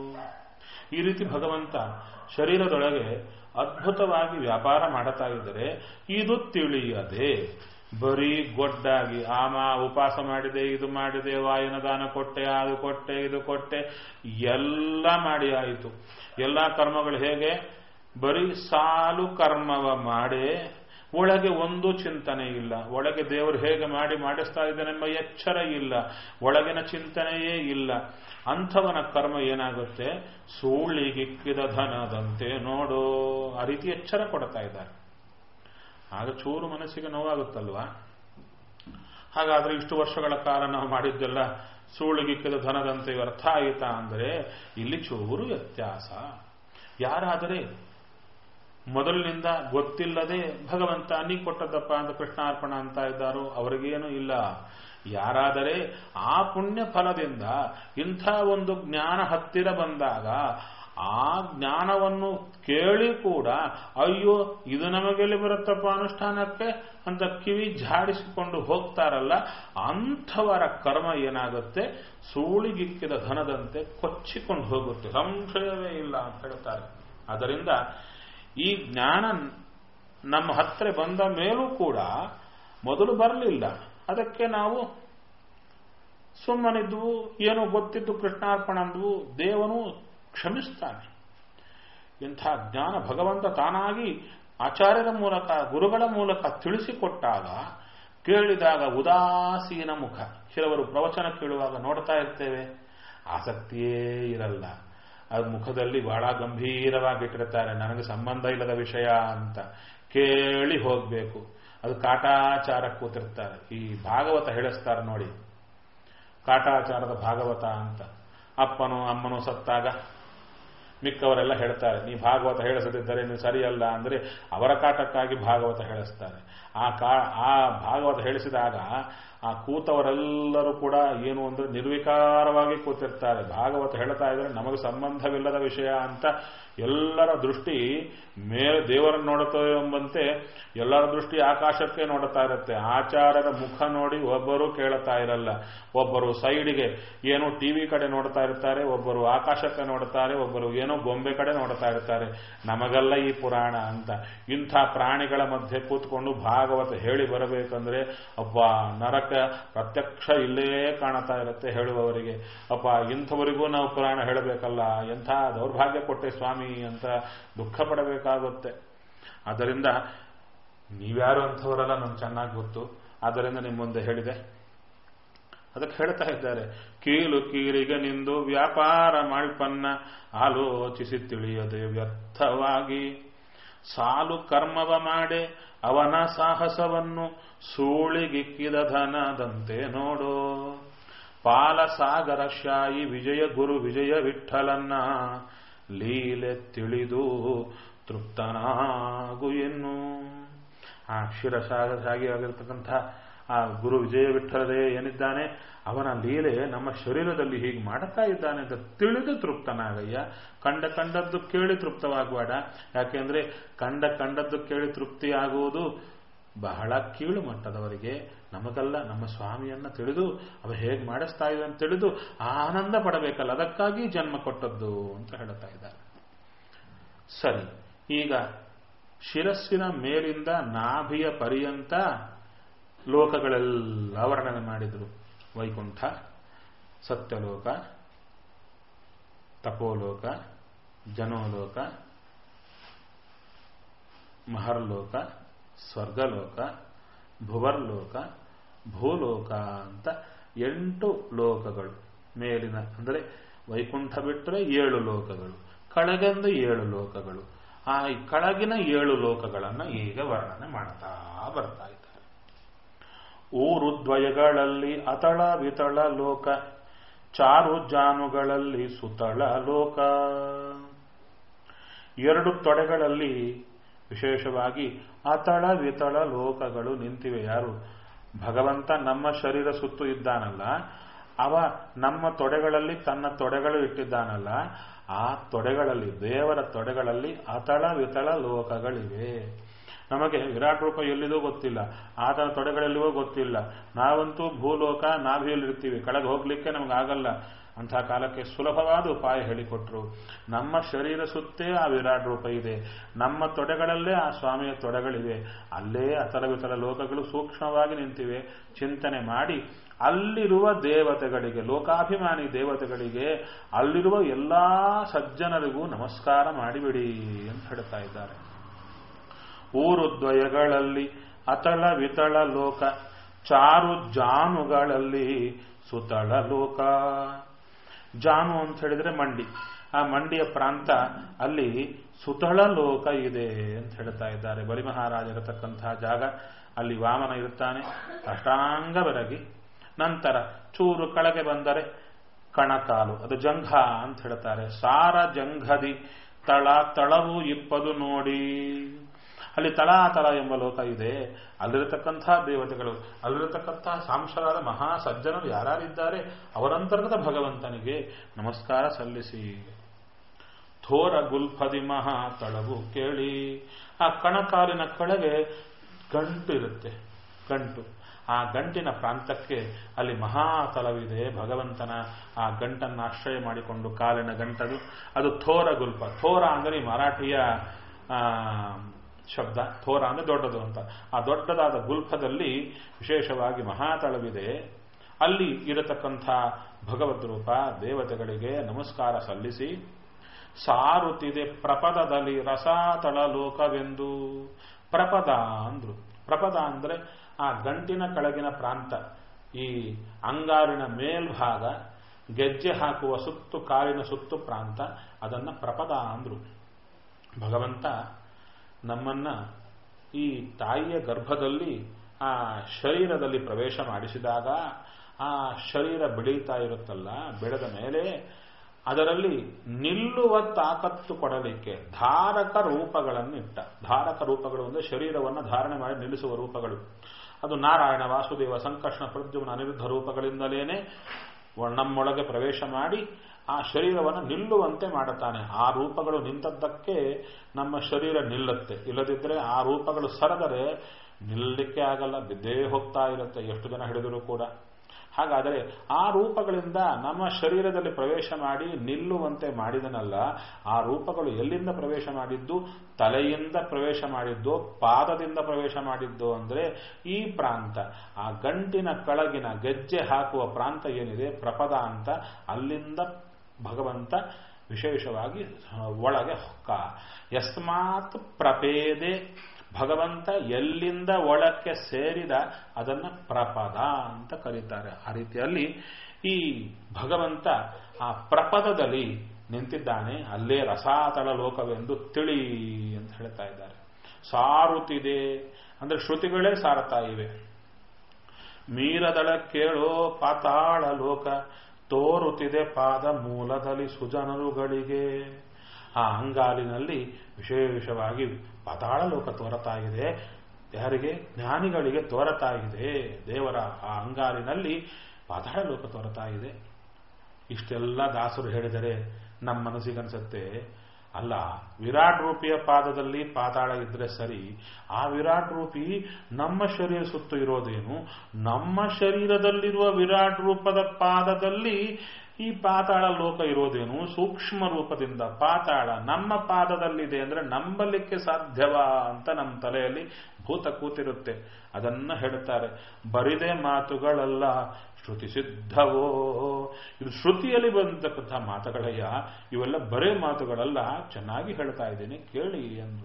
ಈ ರೀತಿ ಭಗವಂತ ಶರೀರದೊಳಗೆ ಅದ್ಭುತವಾಗಿ ವ್ಯಾಪಾರ ಮಾಡುತ್ತಾ ಇದ್ದರೆ ಇದು ತಿಳಿಯದೆ ಬರೀ ಗೊಡ್ಡಾಗಿ ಆಮ ಉಪವಾಸ ಮಾಡಿದೆ ಇದು ಮಾಡಿದೆ ವಾಯನ ದಾನ ಕೊಟ್ಟೆ ಅದು ಕೊಟ್ಟೆ ಇದು ಕೊಟ್ಟೆ ಎಲ್ಲ ಮಾಡಿ ಆಯಿತು ಎಲ್ಲ ಕರ್ಮಗಳು ಹೇಗೆ ಬರೀ ಸಾಲು ಕರ್ಮವ ಮಾಡೇ ಒಳಗೆ ಒಂದು ಚಿಂತನೆ ಇಲ್ಲ ಒಳಗೆ ದೇವರು ಹೇಗೆ ಮಾಡಿ ಮಾಡಿಸ್ತಾ ಇದ್ದಾನೆಂಬ ಎಚ್ಚರ ಇಲ್ಲ ಒಳಗಿನ ಚಿಂತನೆಯೇ ಇಲ್ಲ ಅಂಥವನ ಕರ್ಮ ಏನಾಗುತ್ತೆ ಸೂಳಿಗಿಕ್ಕಿದ ಧನದಂತೆ ನೋಡೋ ಆ ರೀತಿ ಎಚ್ಚರ ಕೊಡ್ತಾ ಇದ್ದಾರೆ ಆಗ ಚೂರು ಮನಸ್ಸಿಗೆ ನೋವಾಗುತ್ತಲ್ವಾ ಹಾಗಾದ್ರೆ ಇಷ್ಟು ವರ್ಷಗಳ ಕಾಲ ನಾವು ಮಾಡಿದ್ದೆಲ್ಲ ಸೂಳಿಗಿಕ್ಕಿದ ಧನದಂತೆ ವ್ಯರ್ಥ ಆಯಿತಾ ಅಂದರೆ ಇಲ್ಲಿ ಚೂರು ವ್ಯತ್ಯಾಸ ಯಾರಾದರೆ ಮೊದಲಿನಿಂದ ಗೊತ್ತಿಲ್ಲದೆ ಭಗವಂತ ನೀ ಕೊಟ್ಟದಪ್ಪ ಅಂತ ಕೃಷ್ಣಾರ್ಪಣ ಅಂತ ಇದ್ದಾರೋ ಅವರಿಗೇನು ಇಲ್ಲ ಯಾರಾದರೆ ಆ ಪುಣ್ಯ ಫಲದಿಂದ ಇಂಥ ಒಂದು ಜ್ಞಾನ ಹತ್ತಿರ ಬಂದಾಗ ಆ ಜ್ಞಾನವನ್ನು ಕೇಳಿ ಕೂಡ ಅಯ್ಯೋ ಇದು ನಮಗೆಲ್ಲಿ ಬರುತ್ತಪ್ಪ ಅನುಷ್ಠಾನಕ್ಕೆ ಅಂತ ಕಿವಿ ಝಾಡಿಸಿಕೊಂಡು ಹೋಗ್ತಾರಲ್ಲ ಅಂಥವರ ಕರ್ಮ ಏನಾಗುತ್ತೆ ಸೂಳಿಗಿಕ್ಕಿದ ಧನದಂತೆ ಕೊಚ್ಚಿಕೊಂಡು ಹೋಗುತ್ತೆ ಸಂಶಯವೇ ಇಲ್ಲ ಅಂತ ಹೇಳ್ತಾರೆ ಅದರಿಂದ ಈ ಜ್ಞಾನ ನಮ್ಮ ಹತ್ರ ಬಂದ ಮೇಲೂ ಕೂಡ ಮೊದಲು ಬರಲಿಲ್ಲ ಅದಕ್ಕೆ ನಾವು ಸುಮ್ಮನಿದ್ವು ಏನೋ ಗೊತ್ತಿದ್ದು ಕೃಷ್ಣಾರ್ಪಣ ಅಂದ್ವು ದೇವನು ಕ್ಷಮಿಸ್ತಾನೆ ಇಂಥ ಜ್ಞಾನ ಭಗವಂತ ತಾನಾಗಿ ಆಚಾರ್ಯರ ಮೂಲಕ ಗುರುಗಳ ಮೂಲಕ ತಿಳಿಸಿಕೊಟ್ಟಾಗ ಕೇಳಿದಾಗ ಉದಾಸೀನ ಮುಖ ಕೆಲವರು ಪ್ರವಚನ ಕೇಳುವಾಗ ನೋಡ್ತಾ ಇರ್ತೇವೆ ಆಸಕ್ತಿಯೇ ಇರಲ್ಲ ಅದು ಮುಖದಲ್ಲಿ ಬಹಳ ಗಂಭೀರವಾಗಿಟ್ಟಿರ್ತಾರೆ ನನಗೆ ಸಂಬಂಧ ಇಲ್ಲದ ವಿಷಯ ಅಂತ ಕೇಳಿ ಹೋಗಬೇಕು ಅದು ಕಾಟಾಚಾರ ಕೂತಿರ್ತಾರೆ ಈ ಭಾಗವತ ಹೇಳಿಸ್ತಾರೆ ನೋಡಿ ಕಾಟಾಚಾರದ ಭಾಗವತ ಅಂತ ಅಪ್ಪನು ಅಮ್ಮನು ಸತ್ತಾಗ ಮಿಕ್ಕವರೆಲ್ಲ ಹೇಳ್ತಾರೆ ನೀ ಭಾಗವತ ಹೇಳಿಸದಿದ್ದರೆ ನೀವು ಸರಿಯಲ್ಲ ಅಂದರೆ ಅವರ ಕಾಟಕ್ಕಾಗಿ ಭಾಗವತ ಹೇಳಿಸ್ತಾರೆ ಆ ಕಾ ಆ ಭಾಗವತ ಹೇಳಿಸಿದಾಗ ಆ ಕೂತವರೆಲ್ಲರೂ ಕೂಡ ಏನು ಅಂದ್ರೆ ನಿರ್ವಿಕಾರವಾಗಿ ಕೂತಿರ್ತಾರೆ ಭಾಗವತ ಹೇಳ್ತಾ ಇದ್ರೆ ನಮಗೆ ಸಂಬಂಧವಿಲ್ಲದ ವಿಷಯ ಅಂತ ಎಲ್ಲರ ದೃಷ್ಟಿ ಮೇಲೆ ದೇವರನ್ನು ನೋಡುತ್ತೇವೆ ಎಂಬಂತೆ ಎಲ್ಲರ ದೃಷ್ಟಿ ಆಕಾಶಕ್ಕೆ ನೋಡುತ್ತಾ ಇರುತ್ತೆ ಆಚಾರ್ಯರ ಮುಖ ನೋಡಿ ಒಬ್ಬರು ಕೇಳುತ್ತಾ ಇರಲ್ಲ ಒಬ್ಬರು ಸೈಡಿಗೆ ಏನೋ ಟಿವಿ ಕಡೆ ನೋಡ್ತಾ ಇರ್ತಾರೆ ಒಬ್ಬರು ಆಕಾಶಕ್ಕೆ ನೋಡುತ್ತಾರೆ ಒಬ್ಬರು ಏನೋ ಗೊಂಬೆ ಕಡೆ ನೋಡ್ತಾ ಇರ್ತಾರೆ ನಮಗಲ್ಲ ಈ ಪುರಾಣ ಅಂತ ಇಂಥ ಪ್ರಾಣಿಗಳ ಮಧ್ಯೆ ಕೂತ್ಕೊಂಡು ಭಾಗವತ ಹೇಳಿ ಬರಬೇಕಂದ್ರೆ ಅಪ್ಪ ನರಕ ಪ್ರತ್ಯಕ್ಷ ಇಲ್ಲೇ ಕಾಣತಾ ಇರುತ್ತೆ ಹೇಳುವವರಿಗೆ ಅಪ್ಪ ಇಂಥವರಿಗೂ ನಾವು ಪುರಾಣ ಹೇಳಬೇಕಲ್ಲ ಎಂಥ ದೌರ್ಭಾಗ್ಯ ಕೊಟ್ಟೆ ಸ್ವಾಮಿ ಅಂತ ದುಃಖ ಪಡಬೇಕಾಗುತ್ತೆ ಆದ್ದರಿಂದ ನೀವ್ಯಾರು ಅಂಥವರೆಲ್ಲ ನಮ್ಗೆ ಚೆನ್ನಾಗಿ ಗೊತ್ತು ಆದ್ದರಿಂದ ನಿಮ್ಮ ಮುಂದೆ ಹೇಳಿದೆ ಅದಕ್ಕೆ ಹೇಳ್ತಾ ಇದ್ದಾರೆ ಕೀಲು ಕೀರಿಗೆ ನಿಂದು ವ್ಯಾಪಾರ ಮಾಡ್ಪನ್ನ ಆಲೋಚಿಸಿ ತಿಳಿಯದೆ ವ್ಯರ್ಥವಾಗಿ ಸಾಲು ಕರ್ಮವ ಮಾಡೆ ಅವನ ಸಾಹಸವನ್ನು ಸೂಳಿಗಿಕ್ಕಿದ ಧನದಂತೆ ನೋಡೋ ಪಾಲಸಾಗರ ಶಾಯಿ ವಿಜಯ ಗುರು ವಿಜಯ ವಿಠಲನ್ನ ಲೀಲೆ ತಿಳಿದು ತೃಪ್ತನಾಗು ಎನ್ನು ಆ ಕ್ಷೀರಸಾಗರಾಗಿ ಆಗಿರ್ತಕ್ಕಂಥ ಆ ಗುರು ವಿಜಯ ವಿಠಲದೇ ಏನಿದ್ದಾನೆ ಅವನ ಲೀಲೆ ನಮ್ಮ ಶರೀರದಲ್ಲಿ ಹೀಗೆ ಮಾಡುತ್ತಾ ಇದ್ದಾನೆ ಅಂತ ತಿಳಿದು ತೃಪ್ತನಾಗಯ್ಯ ಕಂಡ ಕಂಡದ್ದು ಕೇಳಿ ತೃಪ್ತವಾಗಬೇಡ ಯಾಕೆಂದ್ರೆ ಕಂಡ ಕಂಡದ್ದು ಕೇಳಿ ತೃಪ್ತಿಯಾಗುವುದು ಬಹಳ ಕೀಳು ಮಟ್ಟದವರಿಗೆ ನಮಗಲ್ಲ ನಮ್ಮ ಸ್ವಾಮಿಯನ್ನ ತಿಳಿದು ಅವ ಹೇಗೆ ಮಾಡಿಸ್ತಾ ಇದೆ ಅಂತ ತಿಳಿದು ಆನಂದ ಪಡಬೇಕಲ್ಲ ಅದಕ್ಕಾಗಿ ಜನ್ಮ ಕೊಟ್ಟದ್ದು ಅಂತ ಹೇಳ್ತಾ ಇದ್ದಾರೆ ಸರಿ ಈಗ ಶಿರಸ್ಸಿನ ಮೇಲಿಂದ ನಾಭಿಯ ಪರ್ಯಂತ ಲೋಕಗಳೆಲ್ಲ ವರ್ಣನೆ ಮಾಡಿದರು ವೈಕುಂಠ ಸತ್ಯಲೋಕ ತಪೋಲೋಕ ಜನೋಲೋಕ ಮಹರ್ಲೋಕ ಸ್ವರ್ಗಲೋಕ ಭುವರ್ಲೋಕ ಭೂಲೋಕ ಅಂತ ಎಂಟು ಲೋಕಗಳು ಮೇಲಿನ ಅಂದರೆ ವೈಕುಂಠ ಬಿಟ್ಟರೆ ಏಳು ಲೋಕಗಳು ಕಳಗಂದು ಏಳು ಲೋಕಗಳು ಆ ಕೆಳಗಿನ ಏಳು ಲೋಕಗಳನ್ನು ಈಗ ವರ್ಣನೆ ಮಾಡ್ತಾ ಬರ್ತಾ ಇದ್ದಾರೆ ಊರುದ್ವಯಗಳಲ್ಲಿ ಅತಳ ವಿತಳ ಲೋಕ ಚಾರು ಜಾನುಗಳಲ್ಲಿ ಸುತಳ ಲೋಕ ಎರಡು ತೊಡೆಗಳಲ್ಲಿ ವಿಶೇಷವಾಗಿ ಅತಳ ವಿತಳ ಲೋಕಗಳು ನಿಂತಿವೆ ಯಾರು ಭಗವಂತ ನಮ್ಮ ಶರೀರ ಸುತ್ತು ಇದ್ದಾನಲ್ಲ ಅವ ನಮ್ಮ ತೊಡೆಗಳಲ್ಲಿ ತನ್ನ ತೊಡೆಗಳು ಇಟ್ಟಿದ್ದಾನಲ್ಲ ಆ ತೊಡೆಗಳಲ್ಲಿ ದೇವರ ತೊಡೆಗಳಲ್ಲಿ ಅತಳ ವಿತಳ ಲೋಕಗಳಿವೆ ನಮಗೆ ವಿರಾಟ್ ರೂಪ ಎಲ್ಲಿದೋ ಗೊತ್ತಿಲ್ಲ ಆತನ ತೊಡೆಗಳೆಲ್ಲಿವೋ ಗೊತ್ತಿಲ್ಲ ನಾವಂತೂ ಭೂಲೋಕ ನಾಭಿಯಲ್ಲಿರ್ತೀವಿ ಕೆಳಗೆ ಹೋಗ್ಲಿಕ್ಕೆ ನಮಗಾಗಲ್ಲ ಅಂಥ ಕಾಲಕ್ಕೆ ಸುಲಭವಾದ ಉಪಾಯ ಹೇಳಿಕೊಟ್ರು ನಮ್ಮ ಶರೀರ ಸುತ್ತೇ ಆ ವಿರಾಟ್ ರೂಪ ಇದೆ ನಮ್ಮ ತೊಡೆಗಳಲ್ಲೇ ಆ ಸ್ವಾಮಿಯ ತೊಡೆಗಳಿವೆ ಅಲ್ಲೇ ಅತಲ ವಿತಲ ಲೋಕಗಳು ಸೂಕ್ಷ್ಮವಾಗಿ ನಿಂತಿವೆ ಚಿಂತನೆ ಮಾಡಿ ಅಲ್ಲಿರುವ ದೇವತೆಗಳಿಗೆ ಲೋಕಾಭಿಮಾನಿ ದೇವತೆಗಳಿಗೆ ಅಲ್ಲಿರುವ ಎಲ್ಲಾ ಸಜ್ಜನರಿಗೂ ನಮಸ್ಕಾರ ಮಾಡಿಬಿಡಿ ಅಂತ ಹೇಳ್ತಾ ಇದ್ದಾರೆ ಊರುದ್ವಯಗಳಲ್ಲಿ ಅತಳ ವಿತಳ ಲೋಕ ಚಾರು ಜಾನುಗಳಲ್ಲಿ ಸುತಳ ಲೋಕ ಜಾನು ಅಂತ ಹೇಳಿದ್ರೆ ಮಂಡಿ ಆ ಮಂಡಿಯ ಪ್ರಾಂತ ಅಲ್ಲಿ ಸುತಳ ಲೋಕ ಇದೆ ಅಂತ ಹೇಳ್ತಾ ಇದ್ದಾರೆ ಬಲಿ ಮಹಾರಾಜ ಇರತಕ್ಕಂತಹ ಜಾಗ ಅಲ್ಲಿ ವಾಮನ ಇರುತ್ತಾನೆ ಅಷ್ಟಾಂಗ ಬೆರಗಿ ನಂತರ ಚೂರು ಕೆಳಗೆ ಬಂದರೆ ಕಣಕಾಲು ಅದು ಜಂಘ ಅಂತ ಹೇಳ್ತಾರೆ ಸಾರ ಜಂಘದಿ ತಳ ತಳವು ಇಪ್ಪದು ನೋಡಿ ಅಲ್ಲಿ ತಳಾತಳ ಎಂಬ ಲೋಕ ಇದೆ ಅಲ್ಲಿರತಕ್ಕಂಥ ದೇವತೆಗಳು ಅಲ್ಲಿರತಕ್ಕಂಥ ಸಾಂಶರಾದ ಮಹಾ ಸಜ್ಜನರು ಯಾರ್ಯಾರಿದ್ದಾರೆ ಅವರಂತರ್ಗತ ಭಗವಂತನಿಗೆ ನಮಸ್ಕಾರ ಸಲ್ಲಿಸಿ ಥೋರ ಗುಲ್ಫದಿ ಮಹಾ ತಳವು ಕೇಳಿ ಆ ಕಣಕಾಲಿನ ಕೆಳಗೆ ಗಂಟು ಇರುತ್ತೆ ಗಂಟು ಆ ಗಂಟಿನ ಪ್ರಾಂತಕ್ಕೆ ಅಲ್ಲಿ ಮಹಾತಲವಿದೆ ಭಗವಂತನ ಆ ಗಂಟನ್ನು ಆಶ್ರಯ ಮಾಡಿಕೊಂಡು ಕಾಲಿನ ಗಂಟದು ಅದು ಥೋರ ಗುಲ್ಫ ಥೋರ ಅಂದರೆ ಮರಾಠಿಯ ಶಬ್ದ ಥೋರ ಅಂದರೆ ದೊಡ್ಡದು ಅಂತ ಆ ದೊಡ್ಡದಾದ ಗುಲ್ಫದಲ್ಲಿ ವಿಶೇಷವಾಗಿ ಮಹಾತಳವಿದೆ ಅಲ್ಲಿ ಇರತಕ್ಕಂಥ ಭಗವದ್ ರೂಪ ದೇವತೆಗಳಿಗೆ ನಮಸ್ಕಾರ ಸಲ್ಲಿಸಿ ಸಾರುತ್ತಿದೆ ಪ್ರಪದದಲ್ಲಿ ರಸಾತಳ ಲೋಕವೆಂದು ಪ್ರಪದ ಅಂದ್ರು ಪ್ರಪದ ಅಂದ್ರೆ ಆ ಗಂಟಿನ ಕೆಳಗಿನ ಪ್ರಾಂತ ಈ ಅಂಗಾರಿನ ಮೇಲ್ಭಾಗ ಗೆಜ್ಜೆ ಹಾಕುವ ಸುತ್ತು ಕಾಲಿನ ಸುತ್ತು ಪ್ರಾಂತ ಅದನ್ನ ಪ್ರಪದ ಅಂದ್ರು ಭಗವಂತ ನಮ್ಮನ್ನ ಈ ತಾಯಿಯ ಗರ್ಭದಲ್ಲಿ ಆ ಶರೀರದಲ್ಲಿ ಪ್ರವೇಶ ಮಾಡಿಸಿದಾಗ ಆ ಶರೀರ ಬೆಳೀತಾ ಇರುತ್ತಲ್ಲ ಬೆಳೆದ ಮೇಲೆ ಅದರಲ್ಲಿ ನಿಲ್ಲುವ ತಾಕತ್ತು ಕೊಡಲಿಕ್ಕೆ ಧಾರಕ ರೂಪಗಳನ್ನು ಇಟ್ಟ ಧಾರಕ ರೂಪಗಳು ಅಂದರೆ ಶರೀರವನ್ನು ಧಾರಣೆ ಮಾಡಿ ನಿಲ್ಲಿಸುವ ರೂಪಗಳು ಅದು ನಾರಾಯಣ ವಾಸುದೇವ ಸಂಕರ್ಷಣ ಪ್ರದ್ಯುಮ್ನ ಅನಿರುದ್ಧ ರೂಪಗಳಿಂದಲೇನೆ ನಮ್ಮೊಳಗೆ ಪ್ರವೇಶ ಮಾಡಿ ಆ ಶರೀರವನ್ನು ನಿಲ್ಲುವಂತೆ ಮಾಡುತ್ತಾನೆ ಆ ರೂಪಗಳು ನಿಂತದ್ದಕ್ಕೆ ನಮ್ಮ ಶರೀರ ನಿಲ್ಲುತ್ತೆ ಇಲ್ಲದಿದ್ದರೆ ಆ ರೂಪಗಳು ಸರದರೆ ನಿಲ್ಲಲಿಕ್ಕೆ ಆಗಲ್ಲ ಬಿದ್ದೇ ಹೋಗ್ತಾ ಇರುತ್ತೆ ಎಷ್ಟು ಜನ ಹಿಡಿದರೂ ಕೂಡ ಹಾಗಾದರೆ ಆ ರೂಪಗಳಿಂದ ನಮ್ಮ ಶರೀರದಲ್ಲಿ ಪ್ರವೇಶ ಮಾಡಿ ನಿಲ್ಲುವಂತೆ ಮಾಡಿದನಲ್ಲ ಆ ರೂಪಗಳು ಎಲ್ಲಿಂದ ಪ್ರವೇಶ ಮಾಡಿದ್ದು ತಲೆಯಿಂದ ಪ್ರವೇಶ ಮಾಡಿದ್ದು ಪಾದದಿಂದ ಪ್ರವೇಶ ಮಾಡಿದ್ದು ಅಂದರೆ ಈ ಪ್ರಾಂತ ಆ ಗಂಟಿನ ಕೆಳಗಿನ ಗೆಜ್ಜೆ ಹಾಕುವ ಪ್ರಾಂತ ಏನಿದೆ ಪ್ರಪದ ಅಂತ ಅಲ್ಲಿಂದ ಭಗವಂತ ವಿಶೇಷವಾಗಿ ಒಳಗೆ ಹೊಕ್ಕ ಯಸ್ಮಾತ್ ಪ್ರಪೇದೆ ಭಗವಂತ ಎಲ್ಲಿಂದ ಒಳಕ್ಕೆ ಸೇರಿದ ಅದನ್ನ ಪ್ರಪದ ಅಂತ ಕರೀತಾರೆ ಆ ರೀತಿಯಲ್ಲಿ ಈ ಭಗವಂತ ಆ ಪ್ರಪದದಲ್ಲಿ ನಿಂತಿದ್ದಾನೆ ಅಲ್ಲೇ ರಸಾತಳ ಲೋಕವೆಂದು ತಿಳಿ ಅಂತ ಹೇಳ್ತಾ ಇದ್ದಾರೆ ಸಾರುತ್ತಿದೆ ಅಂದ್ರೆ ಶ್ರುತಿಗಳೇ ಸಾರುತ್ತಾ ಇವೆ ಮೀರದಳ ಕೇಳೋ ಪಾತಾಳ ಲೋಕ ತೋರುತ್ತಿದೆ ಪಾದ ಮೂಲದಲ್ಲಿ ಸುಜನರುಗಳಿಗೆ ಆ ಅಂಗಾಲಿನಲ್ಲಿ ವಿಶೇಷವಾಗಿ ಪಾತಾಳ ಲೋಕ ತೋರತಾ ಇದೆ ಯಾರಿಗೆ ಜ್ಞಾನಿಗಳಿಗೆ ತೋರತಾ ಇದೆ ದೇವರ ಆ ಅಂಗಾಲಿನಲ್ಲಿ ಪಾತಾಳ ಲೋಕ ತೋರತಾ ಇದೆ ಇಷ್ಟೆಲ್ಲ ದಾಸರು ಹೇಳಿದರೆ ನಮ್ಮ ಮನಸ್ಸಿಗನ್ಸುತ್ತೆ ಅಲ್ಲ ವಿರಾಟ್ ರೂಪಿಯ ಪಾದದಲ್ಲಿ ಪಾತಾಳ ಇದ್ರೆ ಸರಿ ಆ ವಿರಾಟ್ ರೂಪಿ ನಮ್ಮ ಶರೀರ ಸುತ್ತು ಇರೋದೇನು ನಮ್ಮ ಶರೀರದಲ್ಲಿರುವ ವಿರಾಟ್ ರೂಪದ ಪಾದದಲ್ಲಿ ಈ ಪಾತಾಳ ಲೋಕ ಇರೋದೇನು ಸೂಕ್ಷ್ಮ ರೂಪದಿಂದ ಪಾತಾಳ ನಮ್ಮ ಪಾದದಲ್ಲಿದೆ ಅಂದ್ರೆ ನಂಬಲಿಕ್ಕೆ ಸಾಧ್ಯವಾ ಅಂತ ನಮ್ಮ ತಲೆಯಲ್ಲಿ ಭೂತ ಕೂತಿರುತ್ತೆ ಅದನ್ನ ಹೇಳ್ತಾರೆ ಬರಿದೆ ಮಾತುಗಳೆಲ್ಲ ಶ್ರುತಿ ಸಿದ್ಧವೋ ಇದು ಶ್ರುತಿಯಲ್ಲಿ ಬಂದಕ್ಕಂಥ ಮಾತುಗಳಯ್ಯ ಇವೆಲ್ಲ ಬರೇ ಮಾತುಗಳಲ್ಲ ಚೆನ್ನಾಗಿ ಹೇಳ್ತಾ ಇದ್ದೀನಿ ಕೇಳಿ ಎಂದು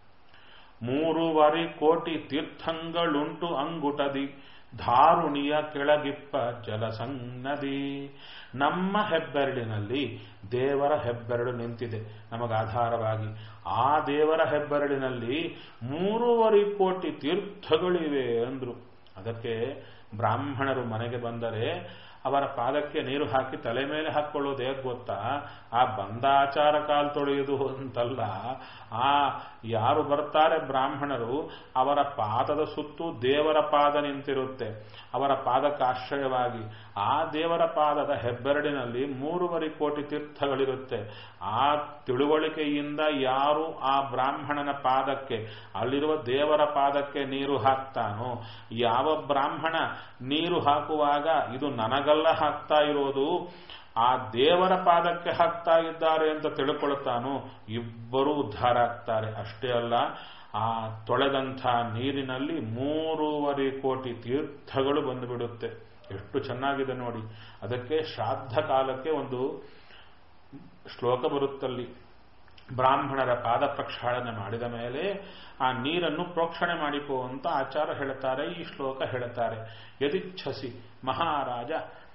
ಮೂರುವರೆ ಕೋಟಿ ತೀರ್ಥಂಗಳುಂಟು ಅಂಗುಟದಿ ಧಾರುಣಿಯ ಕೆಳಗಿಪ್ಪ ಜಲಸನ್ನದಿ ನಮ್ಮ ಹೆಬ್ಬೆರಳಿನಲ್ಲಿ ದೇವರ ಹೆಬ್ಬೆರಳು ನಿಂತಿದೆ ನಮಗೆ ಆಧಾರವಾಗಿ ಆ ದೇವರ ಹೆಬ್ಬೆರಳಿನಲ್ಲಿ ಮೂರುವರೆ ಕೋಟಿ ತೀರ್ಥಗಳಿವೆ ಅಂದ್ರು ಅದಕ್ಕೆ ಬ್ರಾಹ್ಮಣರು ಮನೆಗೆ ಬಂದರೆ ಅವರ ಪಾದಕ್ಕೆ ನೀರು ಹಾಕಿ ತಲೆ ಮೇಲೆ ಹಾಕೊಳ್ಳೋದು ಹೇಗೆ ಗೊತ್ತಾ ಆ ಬಂದಾಚಾರ ಕಾಲು ತೊಳೆಯುವುದು ಅಂತಲ್ಲ ಆ ಯಾರು ಬರ್ತಾರೆ ಬ್ರಾಹ್ಮಣರು ಅವರ ಪಾದದ ಸುತ್ತು ದೇವರ ಪಾದ ನಿಂತಿರುತ್ತೆ ಅವರ ಪಾದಕ್ಕೆ ಆಶ್ರಯವಾಗಿ ಆ ದೇವರ ಪಾದದ ಹೆಬ್ಬೆರಡಿನಲ್ಲಿ ಮೂರುವರೆ ಕೋಟಿ ತೀರ್ಥಗಳಿರುತ್ತೆ ಆ ತಿಳುವಳಿಕೆಯಿಂದ ಯಾರು ಆ ಬ್ರಾಹ್ಮಣನ ಪಾದಕ್ಕೆ ಅಲ್ಲಿರುವ ದೇವರ ಪಾದಕ್ಕೆ ನೀರು ಹಾಕ್ತಾನೋ ಯಾವ ಬ್ರಾಹ್ಮಣ ನೀರು ಹಾಕುವಾಗ ಇದು ನನಗಲ್ಲ ಹಾಕ್ತಾ ಇರೋದು ಆ ದೇವರ ಪಾದಕ್ಕೆ ಹಾಕ್ತಾ ಇದ್ದಾರೆ ಅಂತ ತಿಳ್ಕೊಳ್ತಾನೋ ಇಬ್ಬರೂ ಉದ್ಧಾರ ಆಗ್ತಾರೆ ಅಷ್ಟೇ ಅಲ್ಲ ಆ ತೊಳೆದಂಥ ನೀರಿನಲ್ಲಿ ಮೂರುವರೆ ಕೋಟಿ ತೀರ್ಥಗಳು ಬಂದುಬಿಡುತ್ತೆ ಎಷ್ಟು ಚೆನ್ನಾಗಿದೆ ನೋಡಿ ಅದಕ್ಕೆ ಶ್ರಾದ್ದ ಕಾಲಕ್ಕೆ ಒಂದು ಶ್ಲೋಕ ಬರುತ್ತಲ್ಲಿ ಬ್ರಾಹ್ಮಣರ ಪಾದ ಪ್ರಕ್ಷಾಳನೆ ಮಾಡಿದ ಮೇಲೆ ಆ ನೀರನ್ನು ಪ್ರೋಕ್ಷಣೆ ಮಾಡಿಕೋ ಅಂತ ಆಚಾರ ಹೇಳ್ತಾರೆ ಈ ಶ್ಲೋಕ ಹೇಳ್ತಾರೆ ಯದಿಚ್ಛಸಿ ಮಹಾರಾಜ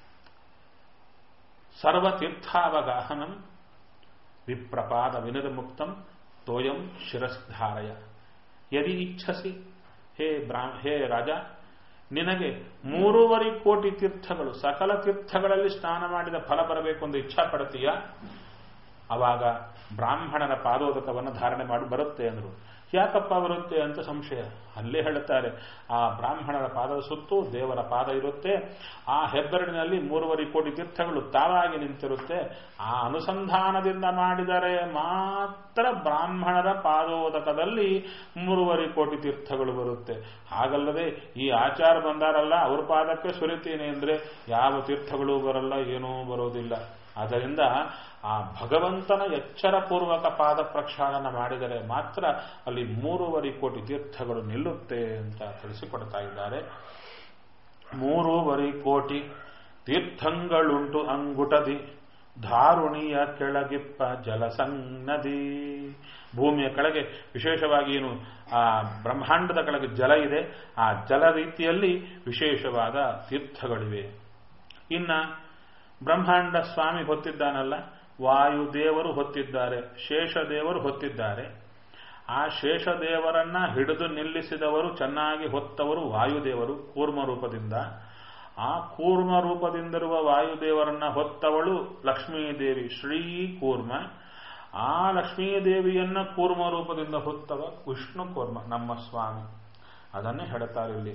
ಸರ್ವತೀರ್ಥಾವಗಾಹನಂ ವಿಪ್ರಪಾದ ವಿನಿರ್ಮುಕ್ತಂ ತೋಯಂ ಶಿರಸ್ಧಾರಯ ಯದಿ ಇಚ್ಛಸಿ ಹೇ ಬ್ರಾ ಹೇ ರಾಜ ನಿನಗೆ ಮೂರುವರೆ ಕೋಟಿ ತೀರ್ಥಗಳು ಸಕಲ ತೀರ್ಥಗಳಲ್ಲಿ ಸ್ನಾನ ಮಾಡಿದ ಫಲ ಬರಬೇಕು ಎಂದು ಇಚ್ಛಾ ಪಡ್ತೀಯ ಅವಾಗ ಬ್ರಾಹ್ಮಣನ ಪಾದೋದಕವನ್ನು ಧಾರಣೆ ಮಾಡಿ ಬರುತ್ತೆ ಅಂದರು ಯಾಕಪ್ಪ ಬರುತ್ತೆ ಅಂತ ಸಂಶಯ ಅಲ್ಲೇ ಹೇಳುತ್ತಾರೆ ಆ ಬ್ರಾಹ್ಮಣರ ಪಾದದ ಸುತ್ತು ದೇವರ ಪಾದ ಇರುತ್ತೆ ಆ ಹೆಬ್ಬೆರಡಿನಲ್ಲಿ ಮೂರುವರೆ ಕೋಟಿ ತೀರ್ಥಗಳು ತಾವಾಗಿ ನಿಂತಿರುತ್ತೆ ಆ ಅನುಸಂಧಾನದಿಂದ ಮಾಡಿದರೆ ಮಾತ್ರ ಬ್ರಾಹ್ಮಣರ ಪಾದೋದಕದಲ್ಲಿ ಮೂರುವರೆ ಕೋಟಿ ತೀರ್ಥಗಳು ಬರುತ್ತೆ ಹಾಗಲ್ಲದೆ ಈ ಆಚಾರ ಬಂದಾರಲ್ಲ ಅವ್ರ ಪಾದಕ್ಕೆ ಸುರಿತೀನಿ ಅಂದ್ರೆ ಯಾವ ತೀರ್ಥಗಳು ಬರಲ್ಲ ಏನೂ ಬರೋದಿಲ್ಲ ಆದ್ದರಿಂದ ಆ ಭಗವಂತನ ಎಚ್ಚರಪೂರ್ವಕ ಪಾದ ಪ್ರಕ್ಷಾಳನ ಮಾಡಿದರೆ ಮಾತ್ರ ಅಲ್ಲಿ ಮೂರುವರೆ ಕೋಟಿ ತೀರ್ಥಗಳು ನಿಲ್ಲುತ್ತೆ ಅಂತ ತಿಳಿಸಿಕೊಡ್ತಾ ಇದ್ದಾರೆ ಮೂರುವರೆ ಕೋಟಿ ತೀರ್ಥಂಗಳುಂಟು ಅಂಗುಟದಿ ಧಾರುಣಿಯ ಕೆಳಗಿಪ್ಪ ಜಲಸಂನದಿ ಭೂಮಿಯ ಕೆಳಗೆ ವಿಶೇಷವಾಗಿ ಏನು ಆ ಬ್ರಹ್ಮಾಂಡದ ಕೆಳಗೆ ಜಲ ಇದೆ ಆ ಜಲ ರೀತಿಯಲ್ಲಿ ವಿಶೇಷವಾದ ತೀರ್ಥಗಳಿವೆ ಇನ್ನ ಬ್ರಹ್ಮಾಂಡ ಸ್ವಾಮಿ ಹೊತ್ತಿದ್ದಾನಲ್ಲ ವಾಯುದೇವರು ಹೊತ್ತಿದ್ದಾರೆ ಶೇಷದೇವರು ಹೊತ್ತಿದ್ದಾರೆ ಆ ಶೇಷದೇವರನ್ನ ಹಿಡಿದು ನಿಲ್ಲಿಸಿದವರು ಚೆನ್ನಾಗಿ ಹೊತ್ತವರು ವಾಯುದೇವರು ಕೂರ್ಮ ರೂಪದಿಂದ ಆ ಕೂರ್ಮ ರೂಪದಿಂದಿರುವ ವಾಯುದೇವರನ್ನ ಹೊತ್ತವಳು ಲಕ್ಷ್ಮೀದೇವಿ ಶ್ರೀ ಕೂರ್ಮ ಆ ಲಕ್ಷ್ಮೀದೇವಿಯನ್ನ ಕೂರ್ಮ ರೂಪದಿಂದ ಹೊತ್ತವ ವಿಷ್ಣು ಕೂರ್ಮ ನಮ್ಮ ಸ್ವಾಮಿ ಅದನ್ನೇ ಹೇಳ್ತಾರೆ ಇಲ್ಲಿ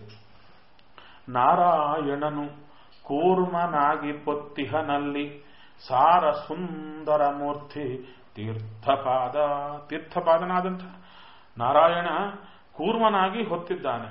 ನಾರಾಯಣನು ಕೂರ್ಮನಾಗಿ ಪೊತ್ತಿಹನಲ್ಲಿ ಸಾರ ಸುಂದರ ಮೂರ್ತಿ ತೀರ್ಥಪಾದ ತೀರ್ಥಪಾದನಾದಂಥ ನಾರಾಯಣ ಕೂರ್ಮನಾಗಿ ಹೊತ್ತಿದ್ದಾನೆ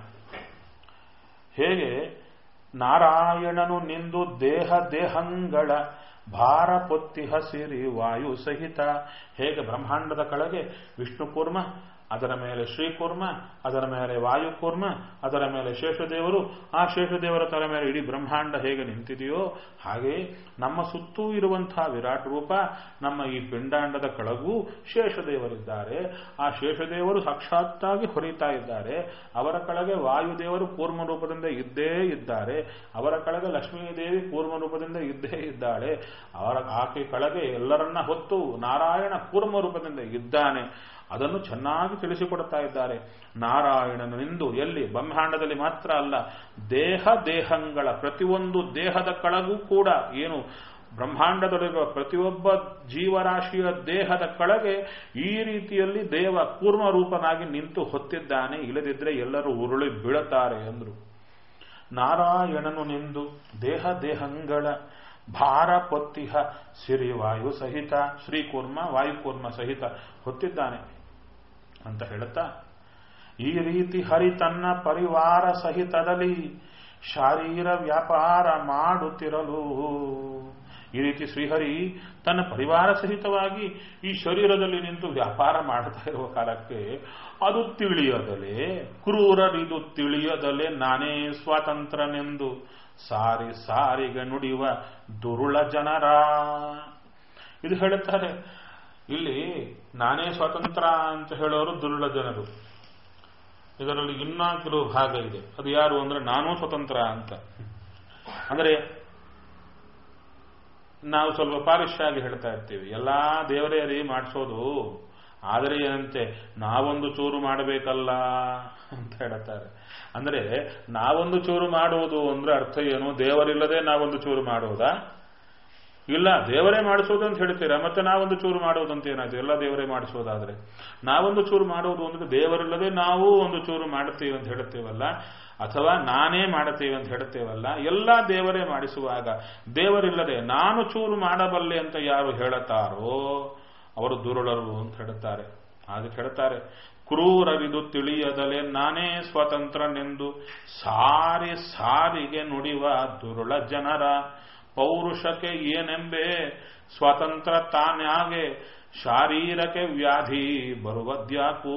ಹೇಗೆ ನಾರಾಯಣನು ನಿಂದು ದೇಹ ದೇಹಂಗಳ ಭಾರ ಪೊತ್ತಿ ಹಸಿರಿ ವಾಯು ಸಹಿತ ಹೇಗೆ ಬ್ರಹ್ಮಾಂಡದ ಕೆಳಗೆ ವಿಷ್ಣು ಕೂರ್ಮ ಅದರ ಮೇಲೆ ಶ್ರೀಕೂರ್ಮ ಅದರ ಮೇಲೆ ವಾಯುಕೂರ್ಮ ಅದರ ಮೇಲೆ ಶೇಷದೇವರು ಆ ಶೇಷದೇವರ ತಲೆ ಮೇಲೆ ಇಡೀ ಬ್ರಹ್ಮಾಂಡ ಹೇಗೆ ನಿಂತಿದೆಯೋ ಹಾಗೆ ನಮ್ಮ ಸುತ್ತೂ ಇರುವಂತಹ ವಿರಾಟ್ ರೂಪ ನಮ್ಮ ಈ ಪಿಂಡಾಂಡದ ಕೆಳಗೂ ಶೇಷದೇವರಿದ್ದಾರೆ ಆ ಶೇಷದೇವರು ಸಾಕ್ಷಾತ್ತಾಗಿ ಹೊರಿತಾ ಇದ್ದಾರೆ ಅವರ ಕೆಳಗೆ ವಾಯುದೇವರು ಕೂರ್ಮ ರೂಪದಿಂದ ಇದ್ದೇ ಇದ್ದಾರೆ ಅವರ ಕೆಳಗೆ ಲಕ್ಷ್ಮೀದೇವಿ ಕೂರ್ಮ ರೂಪದಿಂದ ಇದ್ದೇ ಇದ್ದಾಳೆ ಅವರ ಆಕೆ ಕೆಳಗೆ ಎಲ್ಲರನ್ನ ಹೊತ್ತು ನಾರಾಯಣ ಕೂರ್ಮ ರೂಪದಿಂದ ಇದ್ದಾನೆ ಅದನ್ನು ಚೆನ್ನಾಗಿ ತಿಳಿಸಿಕೊಡ್ತಾ ಇದ್ದಾರೆ ನಾರಾಯಣನಿಂದು ಎಲ್ಲಿ ಬ್ರಹ್ಮಾಂಡದಲ್ಲಿ ಮಾತ್ರ ಅಲ್ಲ ದೇಹ ದೇಹಂಗಳ ಪ್ರತಿಯೊಂದು ದೇಹದ ಕೆಳಗೂ ಕೂಡ ಏನು ಬ್ರಹ್ಮಾಂಡದಲ್ಲಿರುವ ಪ್ರತಿಯೊಬ್ಬ ಜೀವರಾಶಿಯ ದೇಹದ ಕೆಳಗೆ ಈ ರೀತಿಯಲ್ಲಿ ದೇವ ಕೂರ್ಮ ರೂಪನಾಗಿ ನಿಂತು ಹೊತ್ತಿದ್ದಾನೆ ಇಲ್ಲದಿದ್ರೆ ಎಲ್ಲರೂ ಉರುಳಿ ಬೀಳುತ್ತಾರೆ ಎಂದರು ನಾರಾಯಣನು ನಿಂದು ದೇಹ ದೇಹಂಗಳ ಭಾರ ಪೊತ್ತಿಹ ಸಿರಿವಾಯು ಸಹಿತ ಶ್ರೀಕೂರ್ಮ ವಾಯುಕೂರ್ಮ ಸಹಿತ ಹೊತ್ತಿದ್ದಾನೆ ಅಂತ ಹೇಳುತ್ತಾ ಈ ರೀತಿ ಹರಿ ತನ್ನ ಪರಿವಾರ ಸಹಿತದಲ್ಲಿ ಶಾರೀರ ವ್ಯಾಪಾರ ಮಾಡುತ್ತಿರಲು ಈ ರೀತಿ ಶ್ರೀಹರಿ ತನ್ನ ಪರಿವಾರ ಸಹಿತವಾಗಿ ಈ ಶರೀರದಲ್ಲಿ ನಿಂತು ವ್ಯಾಪಾರ ಮಾಡ್ತಾ ಇರುವ ಕಾಲಕ್ಕೆ ಅದು ತಿಳಿಯದಲೆ ಕ್ರೂರರಿದು ತಿಳಿಯದಲೆ ನಾನೇ ಸ್ವಾತಂತ್ರ್ಯನೆಂದು ಸಾರಿ ಸಾರಿಗೆ ನುಡಿಯುವ ದುರುಳ ಜನರ ಇದು ಹೇಳುತ್ತಾರೆ ಇಲ್ಲಿ ನಾನೇ ಸ್ವತಂತ್ರ ಅಂತ ಹೇಳೋರು ದುರುಳ ಜನರು ಇದರಲ್ಲಿ ಇನ್ನೂ ಕೆಲವು ಭಾಗ ಇದೆ ಅದು ಯಾರು ಅಂದ್ರೆ ನಾನೂ ಸ್ವತಂತ್ರ ಅಂತ ಅಂದರೆ ನಾವು ಸ್ವಲ್ಪ ಪಾಲಿಶ್ ಆಗಿ ಹೇಳ್ತಾ ಇರ್ತೀವಿ ಎಲ್ಲಾ ದೇವರೇ ರೀ ಮಾಡಿಸೋದು ಆದರೆ ಏನಂತೆ ನಾವೊಂದು ಚೂರು ಮಾಡಬೇಕಲ್ಲ ಅಂತ ಹೇಳುತ್ತಾರೆ ಅಂದ್ರೆ ನಾವೊಂದು ಚೂರು ಮಾಡುವುದು ಅಂದ್ರೆ ಅರ್ಥ ಏನು ದೇವರಿಲ್ಲದೆ ನಾವೊಂದು ಚೂರು ಮಾಡುವುದಾ ಇಲ್ಲ ದೇವರೇ ಮಾಡಿಸೋದು ಅಂತ ಹೇಳ್ತೀರಾ ಮತ್ತೆ ನಾವೊಂದು ಚೂರು ಮಾಡೋದು ಅಂತ ಏನಾಯ್ತು ಎಲ್ಲ ದೇವರೇ ಮಾಡಿಸೋದಾದ್ರೆ ನಾವೊಂದು ಚೂರು ಮಾಡೋದು ಅಂದ್ರೆ ದೇವರಿಲ್ಲದೆ ನಾವು ಒಂದು ಚೂರು ಮಾಡುತ್ತೇವೆ ಅಂತ ಹೇಳುತ್ತೇವಲ್ಲ ಅಥವಾ ನಾನೇ ಮಾಡುತ್ತೇವೆ ಅಂತ ಹೇಳುತ್ತೇವಲ್ಲ ಎಲ್ಲ ದೇವರೇ ಮಾಡಿಸುವಾಗ ದೇವರಿಲ್ಲದೆ ನಾನು ಚೂರು ಮಾಡಬಲ್ಲೆ ಅಂತ ಯಾರು ಹೇಳುತ್ತಾರೋ ಅವರು ದುರುಳರು ಅಂತ ಹೇಳುತ್ತಾರೆ ಅದಕ್ಕೆ ಹೇಳ್ತಾರೆ ಕ್ರೂರರಿದು ತಿಳಿಯದಲೆ ನಾನೇ ಸ್ವತಂತ್ರನೆಂದು ಸಾರಿ ಸಾರಿಗೆ ನುಡಿವ ದುರುಳ ಜನರ ಪೌರುಷಕ್ಕೆ ಏನೆಂಬೆ ಸ್ವತಂತ್ರ ತಾನ್ಯಾಗೆ ಶಾರೀರಕ್ಕೆ ವ್ಯಾಧಿ ಬರುವದ್ಯಾಕೂ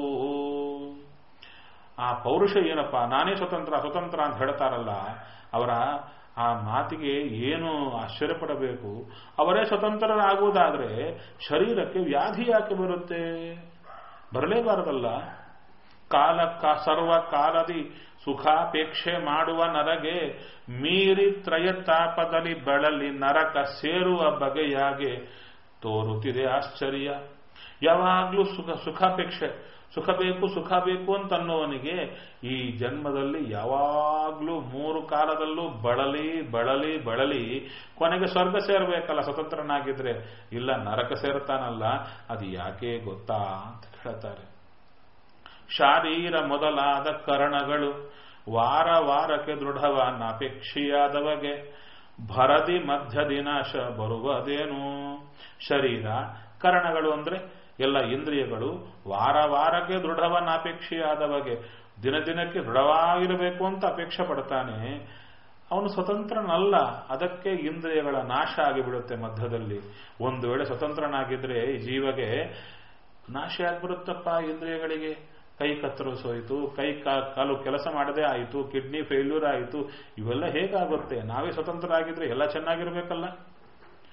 ಆ ಪೌರುಷ ಏನಪ್ಪ ನಾನೇ ಸ್ವತಂತ್ರ ಸ್ವತಂತ್ರ ಅಂತ ಹೇಳ್ತಾರಲ್ಲ ಅವರ ಆ ಮಾತಿಗೆ ಏನು ಆಶ್ಚರ್ಯಪಡಬೇಕು ಅವರೇ ಸ್ವತಂತ್ರರಾಗುವುದಾದ್ರೆ ಶರೀರಕ್ಕೆ ವ್ಯಾಧಿ ಯಾಕೆ ಬರುತ್ತೆ ಬರಲೇಬಾರದಲ್ಲ ಕಾಲ ಸರ್ವ ಕಾಲದಿ ಸುಖಾಪೇಕ್ಷೆ ಮಾಡುವ ನರಗೆ ಮೀರಿ ತ್ರಯತಾಪದಲ್ಲಿ ಬಳಲಿ ನರಕ ಸೇರುವ ಬಗೆಯಾಗೆ ತೋರುತ್ತಿದೆ ಆಶ್ಚರ್ಯ ಯಾವಾಗ್ಲೂ ಸುಖ ಸುಖಾಪೇಕ್ಷೆ ಸುಖ ಬೇಕು ಸುಖ ಬೇಕು ಅಂತ ಅನ್ನುವನಿಗೆ ಈ ಜನ್ಮದಲ್ಲಿ ಯಾವಾಗ್ಲೂ ಮೂರು ಕಾಲದಲ್ಲೂ ಬಳಲಿ ಬಳಲಿ ಬಳಲಿ ಕೊನೆಗೆ ಸ್ವರ್ಗ ಸೇರಬೇಕಲ್ಲ ಸ್ವತಂತ್ರನಾಗಿದ್ರೆ ಇಲ್ಲ ನರಕ ಸೇರ್ತಾನಲ್ಲ ಅದು ಯಾಕೆ ಗೊತ್ತಾ ಅಂತ ಕೇಳ್ತಾರೆ ಶಾರೀರ ಮೊದಲಾದ ಕರಣಗಳು ವಾರ ವಾರಕ್ಕೆ ದೃಢವನ್ನಪೇಕ್ಷೆಯಾದವಗೆ ಭರದಿ ಮಧ್ಯ ದಿನಾಶ ಬರುವುದೇನು ಶರೀರ ಕರಣಗಳು ಅಂದ್ರೆ ಎಲ್ಲ ಇಂದ್ರಿಯಗಳು ವಾರ ವಾರಕ್ಕೆ ದೃಢವನ್ನಪೇಕ್ಷೆಯಾದವಗೆ ದಿನ ದಿನಕ್ಕೆ ದೃಢವಾಗಿರಬೇಕು ಅಂತ ಅಪೇಕ್ಷೆ ಪಡ್ತಾನೆ ಅವನು ಸ್ವತಂತ್ರನಲ್ಲ ಅದಕ್ಕೆ ಇಂದ್ರಿಯಗಳ ನಾಶ ಆಗಿಬಿಡುತ್ತೆ ಮಧ್ಯದಲ್ಲಿ ಒಂದು ವೇಳೆ ಸ್ವತಂತ್ರನಾಗಿದ್ರೆ ಈ ಜೀವಗೆ ನಾಶ ಆಗ್ಬಿಡುತ್ತಪ್ಪ ಇಂದ್ರಿಯಗಳಿಗೆ ಕೈ ಕತ್ತರಿಸೋಯ್ತು ಕೈ ಕಾಲು ಕೆಲಸ ಮಾಡದೆ ಆಯಿತು ಕಿಡ್ನಿ ಫೇಲ್ಯೂರ್ ಆಯಿತು ಇವೆಲ್ಲ ಹೇಗಾಗುತ್ತೆ ನಾವೇ ಸ್ವತಂತ್ರ ಆಗಿದ್ರೆ ಎಲ್ಲ ಚೆನ್ನಾಗಿರ್ಬೇಕಲ್ಲ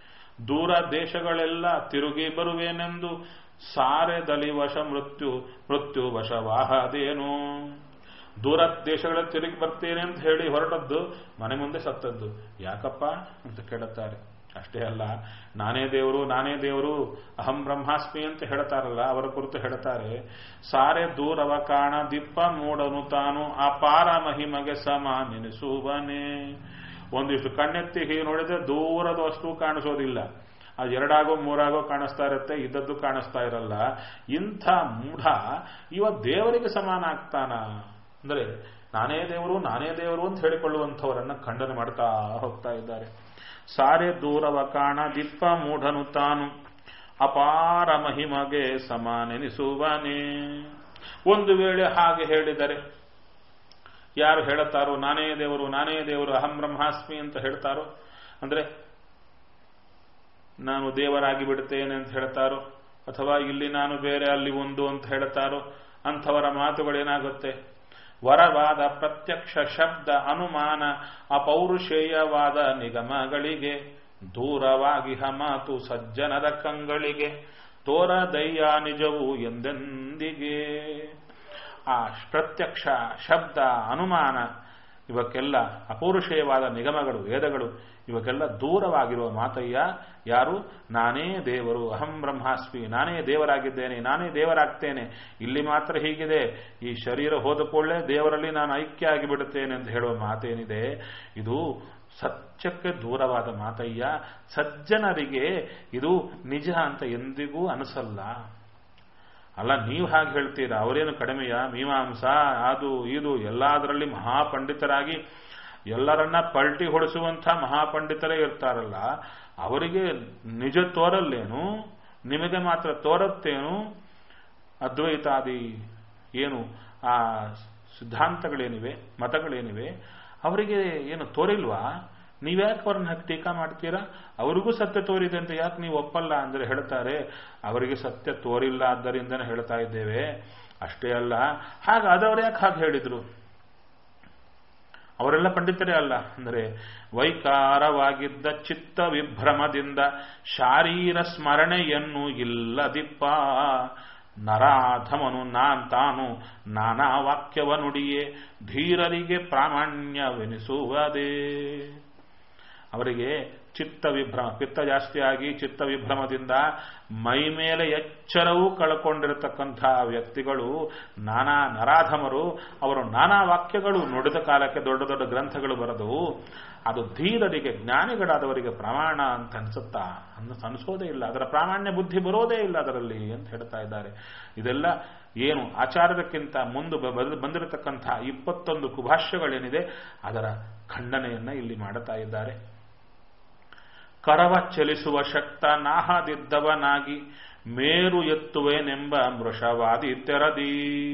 ದೂರ ದೇಶಗಳೆಲ್ಲ ತಿರುಗಿ ಬರುವೇನೆಂದು ಸಾರೆದಲಿ ವಶ ಮೃತ್ಯು ಮೃತ್ಯು ವಶವಾಹದೇನು ದೂರ ದೇಶಗಳ ತಿರುಗಿ ಬರ್ತೇನೆ ಅಂತ ಹೇಳಿ ಹೊರಟದ್ದು ಮನೆ ಮುಂದೆ ಸತ್ತದ್ದು ಯಾಕಪ್ಪ ಅಂತ ಕೇಳುತ್ತಾರೆ ಅಷ್ಟೇ ಅಲ್ಲ ನಾನೇ ದೇವರು ನಾನೇ ದೇವರು ಅಹಂ ಬ್ರಹ್ಮಾಸ್ಮಿ ಅಂತ ಹೇಳ್ತಾರಲ್ಲ ಅವರ ಕುರಿತು ಹೇಳ್ತಾರೆ ಸಾರೆ ದೂರವ ಕಾಣ ದಿಪ್ಪ ಮೂಡನು ತಾನು ಅಪಾರ ಮಹಿಮಗೆ ಸಮ ನೆನೆಸುವನೇ ಒಂದಿಷ್ಟು ಕಣ್ಣೆತ್ತಿ ಹೀಗೆ ನೋಡಿದ್ರೆ ದೂರದ ವಸ್ತು ಕಾಣಿಸೋದಿಲ್ಲ ಅದು ಎರಡಾಗೋ ಮೂರಾಗೋ ಕಾಣಿಸ್ತಾ ಇರುತ್ತೆ ಇದ್ದದ್ದು ಕಾಣಿಸ್ತಾ ಇರಲ್ಲ ಇಂಥ ಮೂಢ ಇವ ದೇವರಿಗೆ ಸಮಾನ ಆಗ್ತಾನ ಅಂದ್ರೆ ನಾನೇ ದೇವರು ನಾನೇ ದೇವರು ಅಂತ ಹೇಳಿಕೊಳ್ಳುವಂಥವರನ್ನ ಖಂಡನೆ ಮಾಡ್ತಾ ಹೋಗ್ತಾ ಇದ್ದಾರೆ ಸಾರೆ ದೂರವ ಕಾಣ ದಿಪ್ಪ ಮೂಢನು ತಾನು ಅಪಾರ ಮಹಿಮಗೆ ಸಮಾನೆನಿಸುವನೇ ಒಂದು ವೇಳೆ ಹಾಗೆ ಹೇಳಿದರೆ ಯಾರು ಹೇಳುತ್ತಾರೋ ನಾನೇ ದೇವರು ನಾನೇ ದೇವರು ಅಹಂ ಬ್ರಹ್ಮಾಸ್ಮಿ ಅಂತ ಹೇಳ್ತಾರೋ ಅಂದ್ರೆ ನಾನು ದೇವರಾಗಿ ಬಿಡುತ್ತೇನೆ ಅಂತ ಹೇಳ್ತಾರೋ ಅಥವಾ ಇಲ್ಲಿ ನಾನು ಬೇರೆ ಅಲ್ಲಿ ಒಂದು ಅಂತ ಹೇಳ್ತಾರೋ ಅಂಥವರ ಮಾತುಗಳೇನಾಗುತ್ತೆ ವರವಾದ ಪ್ರತ್ಯಕ್ಷ ಶಬ್ದ ಅನುಮಾನ ಅಪೌರುಷೇಯವಾದ ನಿಗಮಗಳಿಗೆ ದೂರವಾಗಿಹ ಮಾತು ಸಜ್ಜನರ ಕಂಗಳಿಗೆ ತೋರದಯ್ಯ ನಿಜವು ಎಂದೆಂದಿಗೆ ಆ ಪ್ರತ್ಯಕ್ಷ ಶಬ್ದ ಅನುಮಾನ ಇವಕ್ಕೆಲ್ಲ ಅಪೌರುಷೇಯವಾದ ನಿಗಮಗಳು ವೇದಗಳು ಇವಕ್ಕೆಲ್ಲ ದೂರವಾಗಿರುವ ಮಾತಯ್ಯ ಯಾರು ನಾನೇ ದೇವರು ಅಹಂ ಬ್ರಹ್ಮಾಸ್ಮಿ ನಾನೇ ದೇವರಾಗಿದ್ದೇನೆ ನಾನೇ ದೇವರಾಗ್ತೇನೆ ಇಲ್ಲಿ ಮಾತ್ರ ಹೀಗಿದೆ ಈ ಶರೀರ ಹೋದ ಕೂಡಲೇ ದೇವರಲ್ಲಿ ನಾನು ಐಕ್ಯ ಆಗಿಬಿಡುತ್ತೇನೆ ಅಂತ ಹೇಳುವ ಮಾತೇನಿದೆ ಇದು ಸತ್ಯಕ್ಕೆ ದೂರವಾದ ಮಾತಯ್ಯ ಸಜ್ಜನರಿಗೆ ಇದು ನಿಜ ಅಂತ ಎಂದಿಗೂ ಅನಿಸಲ್ಲ ಅಲ್ಲ ನೀವು ಹಾಗೆ ಹೇಳ್ತೀರಾ ಅವರೇನು ಕಡಿಮೆಯ ಮೀಮಾಂಸ ಅದು ಇದು ಎಲ್ಲದರಲ್ಲಿ ಮಹಾಪಂಡಿತರಾಗಿ ಎಲ್ಲರನ್ನ ಪಲ್ಟಿ ಹೊಡಿಸುವಂಥ ಮಹಾಪಂಡಿತರೇ ಇರ್ತಾರಲ್ಲ ಅವರಿಗೆ ನಿಜ ತೋರಲ್ಲೇನು ನಿಮಗೆ ಮಾತ್ರ ತೋರತ್ತೇನು ಅದ್ವೈತಾದಿ ಏನು ಆ ಸಿದ್ಧಾಂತಗಳೇನಿವೆ ಮತಗಳೇನಿವೆ ಅವರಿಗೆ ಏನು ತೋರಿಲ್ವಾ ನೀವ್ಯಾಕೆ ಅವ್ರನ್ನ ಹಾಕಿ ಟೀಕಾ ಮಾಡ್ತೀರಾ ಅವರಿಗೂ ಸತ್ಯ ತೋರಿದೆ ಅಂತ ಯಾಕೆ ನೀವು ಒಪ್ಪಲ್ಲ ಅಂದ್ರೆ ಹೇಳ್ತಾರೆ ಅವರಿಗೆ ಸತ್ಯ ತೋರಿಲ್ಲ ಆದ್ದರಿಂದನೇ ಹೇಳ್ತಾ ಇದ್ದೇವೆ ಅಷ್ಟೇ ಅಲ್ಲ ಹಾಗೆ ಅದವ್ರು ಯಾಕೆ ಹಾಗೆ ಹೇಳಿದ್ರು ಅವರೆಲ್ಲ ಪಂಡಿತರೇ ಅಲ್ಲ ಅಂದರೆ ವೈಕಾರವಾಗಿದ್ದ ಚಿತ್ತ ವಿಭ್ರಮದಿಂದ ಶಾರೀರ ಸ್ಮರಣೆಯನ್ನು ಇಲ್ಲದಿಪ್ಪ ನರಾಧಮನು ನಾನ್ ತಾನು ನಾನಾ ವಾಕ್ಯವ ನುಡಿಯೇ ಧೀರರಿಗೆ ಪ್ರಾಮಾಣ್ಯವೆನಿಸುವುದೇ ಅವರಿಗೆ ಚಿತ್ತ ವಿಭ್ರಮ ಪಿತ್ತ ಜಾಸ್ತಿಯಾಗಿ ಚಿತ್ತ ವಿಭ್ರಮದಿಂದ ಮೈ ಮೇಲೆ ಎಚ್ಚರವೂ ಕಳ್ಕೊಂಡಿರತಕ್ಕಂಥ ವ್ಯಕ್ತಿಗಳು ನಾನಾ ನರಾಧಮರು ಅವರು ನಾನಾ ವಾಕ್ಯಗಳು ನುಡಿದ ಕಾಲಕ್ಕೆ ದೊಡ್ಡ ದೊಡ್ಡ ಗ್ರಂಥಗಳು ಬರೆದವು ಅದು ಧೀರರಿಗೆ ಜ್ಞಾನಿಗಳಾದವರಿಗೆ ಪ್ರಮಾಣ ಅಂತ ಅನ್ಸುತ್ತಾ ಅನ್ನ ಅನಿಸೋದೇ ಇಲ್ಲ ಅದರ ಪ್ರಾಮಾಣ್ಯ ಬುದ್ಧಿ ಬರೋದೇ ಇಲ್ಲ ಅದರಲ್ಲಿ ಅಂತ ಹೇಳ್ತಾ ಇದ್ದಾರೆ ಇದೆಲ್ಲ ಏನು ಆಚಾರದಕ್ಕಿಂತ ಮುಂದೆ ಬಂದಿರತಕ್ಕಂಥ ಇಪ್ಪತ್ತೊಂದು ಕುಭಾಷ್ಯಗಳೇನಿದೆ ಅದರ ಖಂಡನೆಯನ್ನ ಇಲ್ಲಿ ಮಾಡುತ್ತಾ ಇದ್ದಾರೆ ಕರವ ಚಲಿಸುವ ಶಕ್ತ ನಾಹದಿದ್ದವನಾಗಿ ಮೇರು ಎತ್ತುವೇನೆಂಬ ಮೃಷವಾದಿ ತೆರದಿ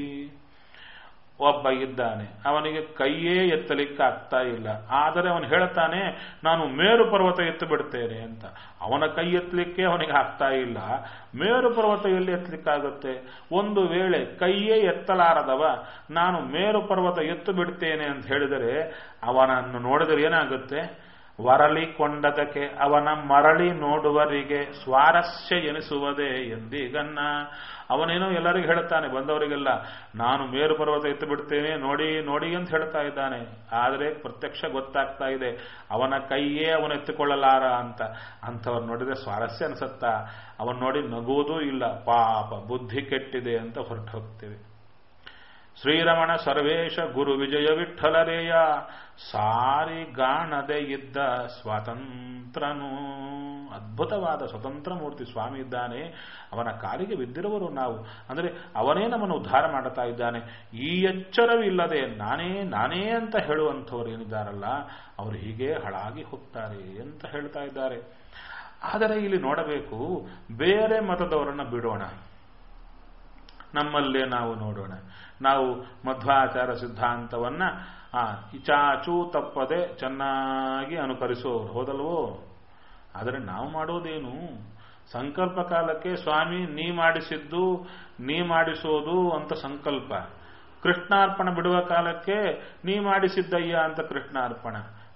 ಒಬ್ಬ ಇದ್ದಾನೆ ಅವನಿಗೆ ಕೈಯೇ ಎತ್ತಲಿಕ್ಕೆ ಆಗ್ತಾ ಇಲ್ಲ ಆದರೆ ಅವನು ಹೇಳ್ತಾನೆ ನಾನು ಮೇರು ಪರ್ವತ ಎತ್ತು ಬಿಡ್ತೇನೆ ಅಂತ ಅವನ ಕೈ ಎತ್ತಲಿಕ್ಕೆ ಅವನಿಗೆ ಆಗ್ತಾ ಇಲ್ಲ ಮೇರು ಪರ್ವತ ಎಲ್ಲಿ ಎತ್ತಲಿಕ್ಕಾಗುತ್ತೆ ಒಂದು ವೇಳೆ ಕೈಯೇ ಎತ್ತಲಾರದವ ನಾನು ಮೇರು ಪರ್ವತ ಎತ್ತು ಬಿಡ್ತೇನೆ ಅಂತ ಹೇಳಿದರೆ ಅವನನ್ನು ನೋಡಿದರೆ ಏನಾಗುತ್ತೆ ವರಳಿ ಕೊಂಡದಕ್ಕೆ ಅವನ ಮರಳಿ ನೋಡುವರಿಗೆ ಸ್ವಾರಸ್ಯ ಎನಿಸುವುದೇ ಎಂದೀಗನ್ನ ಅವನೇನೋ ಎಲ್ಲರಿಗೂ ಹೇಳ್ತಾನೆ ಬಂದವರಿಗೆಲ್ಲ ನಾನು ಮೇರು ಪರ್ವತ ಎತ್ತು ಬಿಡ್ತೇನೆ ನೋಡಿ ನೋಡಿ ಅಂತ ಹೇಳ್ತಾ ಇದ್ದಾನೆ ಆದರೆ ಪ್ರತ್ಯಕ್ಷ ಗೊತ್ತಾಗ್ತಾ ಇದೆ ಅವನ ಕೈಯೇ ಅವನು ಎತ್ತಿಕೊಳ್ಳಲಾರ ಅಂತ ಅಂಥವ್ರು ನೋಡಿದ್ರೆ ಸ್ವಾರಸ್ಯ ಅನ್ಸತ್ತಾ ಅವನ್ ನೋಡಿ ನಗುವುದೂ ಇಲ್ಲ ಪಾಪ ಬುದ್ಧಿ ಕೆಟ್ಟಿದೆ ಅಂತ ಹೊರಟು ಹೋಗ್ತೇವೆ ಶ್ರೀರಮಣ ಸರ್ವೇಶ ಗುರು ವಿಜಯ ವಿಠಲರೇಯ ಸಾರಿ ಗಾಣದೆ ಇದ್ದ ಸ್ವಾತಂತ್ರನು ಅದ್ಭುತವಾದ ಸ್ವತಂತ್ರ ಮೂರ್ತಿ ಸ್ವಾಮಿ ಇದ್ದಾನೆ ಅವನ ಕಾಲಿಗೆ ಬಿದ್ದಿರುವರು ನಾವು ಅಂದರೆ ಅವನೇ ನಮ್ಮನ್ನು ಉದ್ಧಾರ ಮಾಡುತ್ತಾ ಇದ್ದಾನೆ ಈ ಎಚ್ಚರವಿಲ್ಲದೆ ನಾನೇ ನಾನೇ ಅಂತ ಹೇಳುವಂಥವ್ರು ಏನಿದ್ದಾರಲ್ಲ ಅವರು ಹೀಗೆ ಹಳಾಗಿ ಹೋಗ್ತಾರೆ ಅಂತ ಹೇಳ್ತಾ ಇದ್ದಾರೆ ಆದರೆ ಇಲ್ಲಿ ನೋಡಬೇಕು ಬೇರೆ ಮತದವರನ್ನ ಬಿಡೋಣ ನಮ್ಮಲ್ಲೇ ನಾವು ನೋಡೋಣ ನಾವು ಮಧ್ವಾಚಾರ ಸಿದ್ಧಾಂತವನ್ನ ಆ ಇಚಾಚೂ ತಪ್ಪದೆ ಚೆನ್ನಾಗಿ ಅನುಕರಿಸುವವರು ಹೋದಲ್ವೋ ಆದರೆ ನಾವು ಮಾಡೋದೇನು ಸಂಕಲ್ಪ ಕಾಲಕ್ಕೆ ಸ್ವಾಮಿ ನೀ ಮಾಡಿಸಿದ್ದು ನೀ ಮಾಡಿಸೋದು ಅಂತ ಸಂಕಲ್ಪ ಕೃಷ್ಣಾರ್ಪಣ ಬಿಡುವ ಕಾಲಕ್ಕೆ ನೀ ಮಾಡಿಸಿದ್ದಯ್ಯ ಅಂತ ಕೃಷ್ಣಾರ್ಪಣ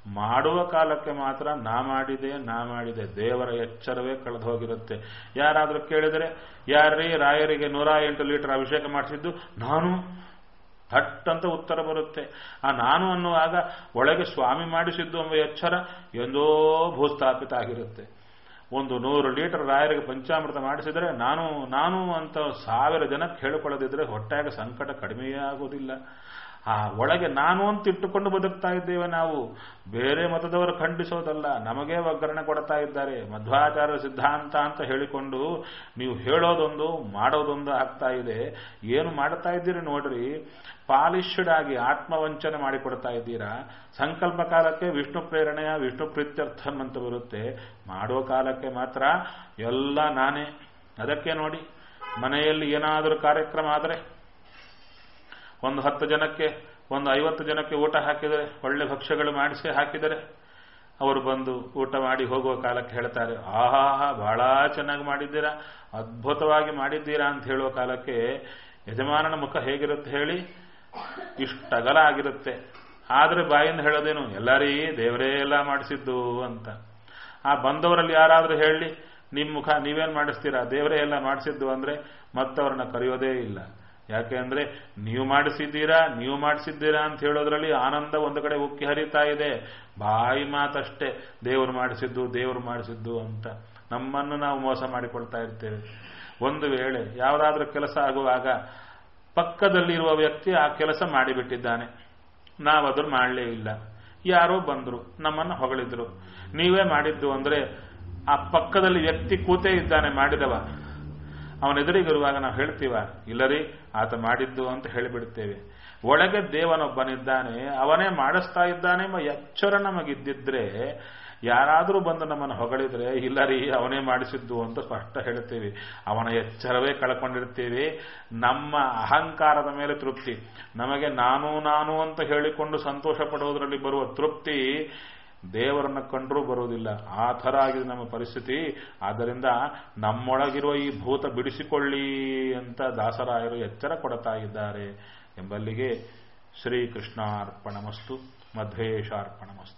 ಮಾಡುವ ಕಾಲಕ್ಕೆ ಮಾತ್ರ ನಾ ಮಾಡಿದೆ ನಾ ಮಾಡಿದೆ ದೇವರ ಎಚ್ಚರವೇ ಕಳೆದು ಹೋಗಿರುತ್ತೆ ಯಾರಾದರೂ ಕೇಳಿದರೆ ಯಾರೀ ರಾಯರಿಗೆ ನೂರ ಎಂಟು ಲೀಟರ್ ಅಭಿಷೇಕ ಮಾಡಿಸಿದ್ದು ನಾನು ಥಟ್ ಅಂತ ಉತ್ತರ ಬರುತ್ತೆ ಆ ನಾನು ಅನ್ನುವಾಗ ಒಳಗೆ ಸ್ವಾಮಿ ಮಾಡಿಸಿದ್ದು ಎಂಬ ಎಚ್ಚರ ಎಂದೋ ಭೂಸ್ಥಾಪಿತ ಆಗಿರುತ್ತೆ ಒಂದು ನೂರು ಲೀಟರ್ ರಾಯರಿಗೆ ಪಂಚಾಮೃತ ಮಾಡಿಸಿದರೆ ನಾನು ನಾನು ಅಂತ ಸಾವಿರ ಜನಕ್ಕೆ ಹೇಳಿಕೊಳ್ಳದಿದ್ರೆ ಹೊಟ್ಟೆಯಾಗ ಸಂಕಟ ಕಡಿಮೆಯೇ ಆಗೋದಿಲ್ಲ ಆ ಒಳಗೆ ನಾನು ಅಂತ ಇಟ್ಟುಕೊಂಡು ಬದುಕ್ತಾ ಇದ್ದೇವೆ ನಾವು ಬೇರೆ ಮತದವರು ಖಂಡಿಸೋದಲ್ಲ ನಮಗೇ ಒಗ್ಗರಣೆ ಕೊಡ್ತಾ ಇದ್ದಾರೆ ಮಧ್ವಾಚಾರ್ಯ ಸಿದ್ಧಾಂತ ಅಂತ ಹೇಳಿಕೊಂಡು ನೀವು ಹೇಳೋದೊಂದು ಮಾಡೋದೊಂದು ಆಗ್ತಾ ಇದೆ ಏನು ಮಾಡ್ತಾ ಇದ್ದೀರಿ ನೋಡ್ರಿ ಪಾಲಿಶ್ಡ್ ಆಗಿ ಆತ್ಮವಂಚನೆ ಮಾಡಿಕೊಡ್ತಾ ಇದ್ದೀರಾ ಸಂಕಲ್ಪ ಕಾಲಕ್ಕೆ ವಿಷ್ಣು ಪ್ರೇರಣೆಯ ವಿಷ್ಣು ಪ್ರೀತ್ಯರ್ಥಂ ಅಂತ ಬರುತ್ತೆ ಮಾಡೋ ಕಾಲಕ್ಕೆ ಮಾತ್ರ ಎಲ್ಲ ನಾನೇ ಅದಕ್ಕೆ ನೋಡಿ ಮನೆಯಲ್ಲಿ ಏನಾದರೂ ಕಾರ್ಯಕ್ರಮ ಆದರೆ ಒಂದು ಹತ್ತು ಜನಕ್ಕೆ ಒಂದು ಐವತ್ತು ಜನಕ್ಕೆ ಊಟ ಹಾಕಿದರೆ ಒಳ್ಳೆ ಭಕ್ಷ್ಯಗಳು ಮಾಡಿಸಿ ಹಾಕಿದರೆ ಅವರು ಬಂದು ಊಟ ಮಾಡಿ ಹೋಗುವ ಕಾಲಕ್ಕೆ ಹೇಳ್ತಾರೆ ಆಹಾ ಬಹಳ ಚೆನ್ನಾಗಿ ಮಾಡಿದ್ದೀರಾ ಅದ್ಭುತವಾಗಿ ಮಾಡಿದ್ದೀರಾ ಅಂತ ಹೇಳುವ ಕಾಲಕ್ಕೆ ಯಜಮಾನನ ಮುಖ ಹೇಗಿರುತ್ತೆ ಹೇಳಿ ಇಷ್ಟಗಲ ಆಗಿರುತ್ತೆ ಆದ್ರೆ ಬಾಯಿಂದ ಹೇಳೋದೇನು ಎಲ್ಲರೀ ದೇವರೇ ಎಲ್ಲ ಮಾಡಿಸಿದ್ದು ಅಂತ ಆ ಬಂದವರಲ್ಲಿ ಯಾರಾದರೂ ಹೇಳಿ ನಿಮ್ಮ ಮುಖ ನೀವೇನ್ ಮಾಡಿಸ್ತೀರಾ ದೇವರೇ ಎಲ್ಲ ಮಾಡಿಸಿದ್ದು ಅಂದ್ರೆ ಮತ್ತವ್ರನ್ನ ಕರೆಯೋದೇ ಇಲ್ಲ ಯಾಕೆ ಅಂದ್ರೆ ನೀವು ಮಾಡಿಸಿದ್ದೀರಾ ನೀವು ಮಾಡಿಸಿದ್ದೀರಾ ಅಂತ ಹೇಳೋದ್ರಲ್ಲಿ ಆನಂದ ಒಂದು ಕಡೆ ಉಕ್ಕಿ ಹರಿತಾ ಇದೆ ಬಾಯಿ ಮಾತಷ್ಟೇ ದೇವರು ಮಾಡಿಸಿದ್ದು ದೇವರು ಮಾಡಿಸಿದ್ದು ಅಂತ ನಮ್ಮನ್ನು ನಾವು ಮೋಸ ಮಾಡಿಕೊಳ್ತಾ ಇರ್ತೇವೆ ಒಂದು ವೇಳೆ ಯಾವುದಾದ್ರೂ ಕೆಲಸ ಆಗುವಾಗ ಪಕ್ಕದಲ್ಲಿರುವ ವ್ಯಕ್ತಿ ಆ ಕೆಲಸ ಮಾಡಿಬಿಟ್ಟಿದ್ದಾನೆ ನಾವದ್ರ ಮಾಡಲೇ ಇಲ್ಲ ಯಾರೋ ಬಂದ್ರು ನಮ್ಮನ್ನು ಹೊಗಳಿದ್ರು ನೀವೇ ಮಾಡಿದ್ದು ಅಂದ್ರೆ ಆ ಪಕ್ಕದಲ್ಲಿ ವ್ಯಕ್ತಿ ಕೂತೇ ಇದ್ದಾನೆ ಮಾಡಿದವ ಅವನ ಎದುರಿಗಿರುವಾಗ ನಾವು ಹೇಳ್ತೀವ ಇಲ್ಲರಿ ಆತ ಮಾಡಿದ್ದು ಅಂತ ಹೇಳಿಬಿಡ್ತೇವೆ ಒಳಗೆ ದೇವನೊಬ್ಬನಿದ್ದಾನೆ ಅವನೇ ಮಾಡಿಸ್ತಾ ಇದ್ದಾನೆ ಎಂಬ ಎಚ್ಚರ ನಮಗಿದ್ದಿದ್ರೆ ಯಾರಾದರೂ ಬಂದು ನಮ್ಮನ್ನು ಹೊಗಳಿದ್ರೆ ಇಲ್ಲರಿ ಅವನೇ ಮಾಡಿಸಿದ್ದು ಅಂತ ಸ್ಪಷ್ಟ ಹೇಳ್ತೇವೆ ಅವನ ಎಚ್ಚರವೇ ಕಳ್ಕೊಂಡಿರ್ತೀವಿ ನಮ್ಮ ಅಹಂಕಾರದ ಮೇಲೆ ತೃಪ್ತಿ ನಮಗೆ ನಾನು ನಾನು ಅಂತ ಹೇಳಿಕೊಂಡು ಸಂತೋಷ ಪಡುವುದರಲ್ಲಿ ಬರುವ ತೃಪ್ತಿ ದೇವರನ್ನ ಕಂಡರೂ ಬರುವುದಿಲ್ಲ ಆ ಥರ ಆಗಿದೆ ನಮ್ಮ ಪರಿಸ್ಥಿತಿ ಆದ್ದರಿಂದ ನಮ್ಮೊಳಗಿರುವ ಈ ಭೂತ ಬಿಡಿಸಿಕೊಳ್ಳಿ ಅಂತ ದಾಸರಾಯರು ಎಚ್ಚರ ಕೊಡ್ತಾ ಇದ್ದಾರೆ ಎಂಬಲ್ಲಿಗೆ ಶ್ರೀಕೃಷ್ಣಾರ್ಪಣಮಸ್ತು ಮಧ್ವೇಶಾರ್ಪಣಮಸ್ತು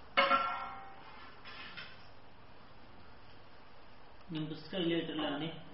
ನಿಮ್ಮ ಪುಸ್ತಕ ಇಲ್ಲೇ ಇಟ್ಟಿಲ್ಲ ಅಲ್ಲಿ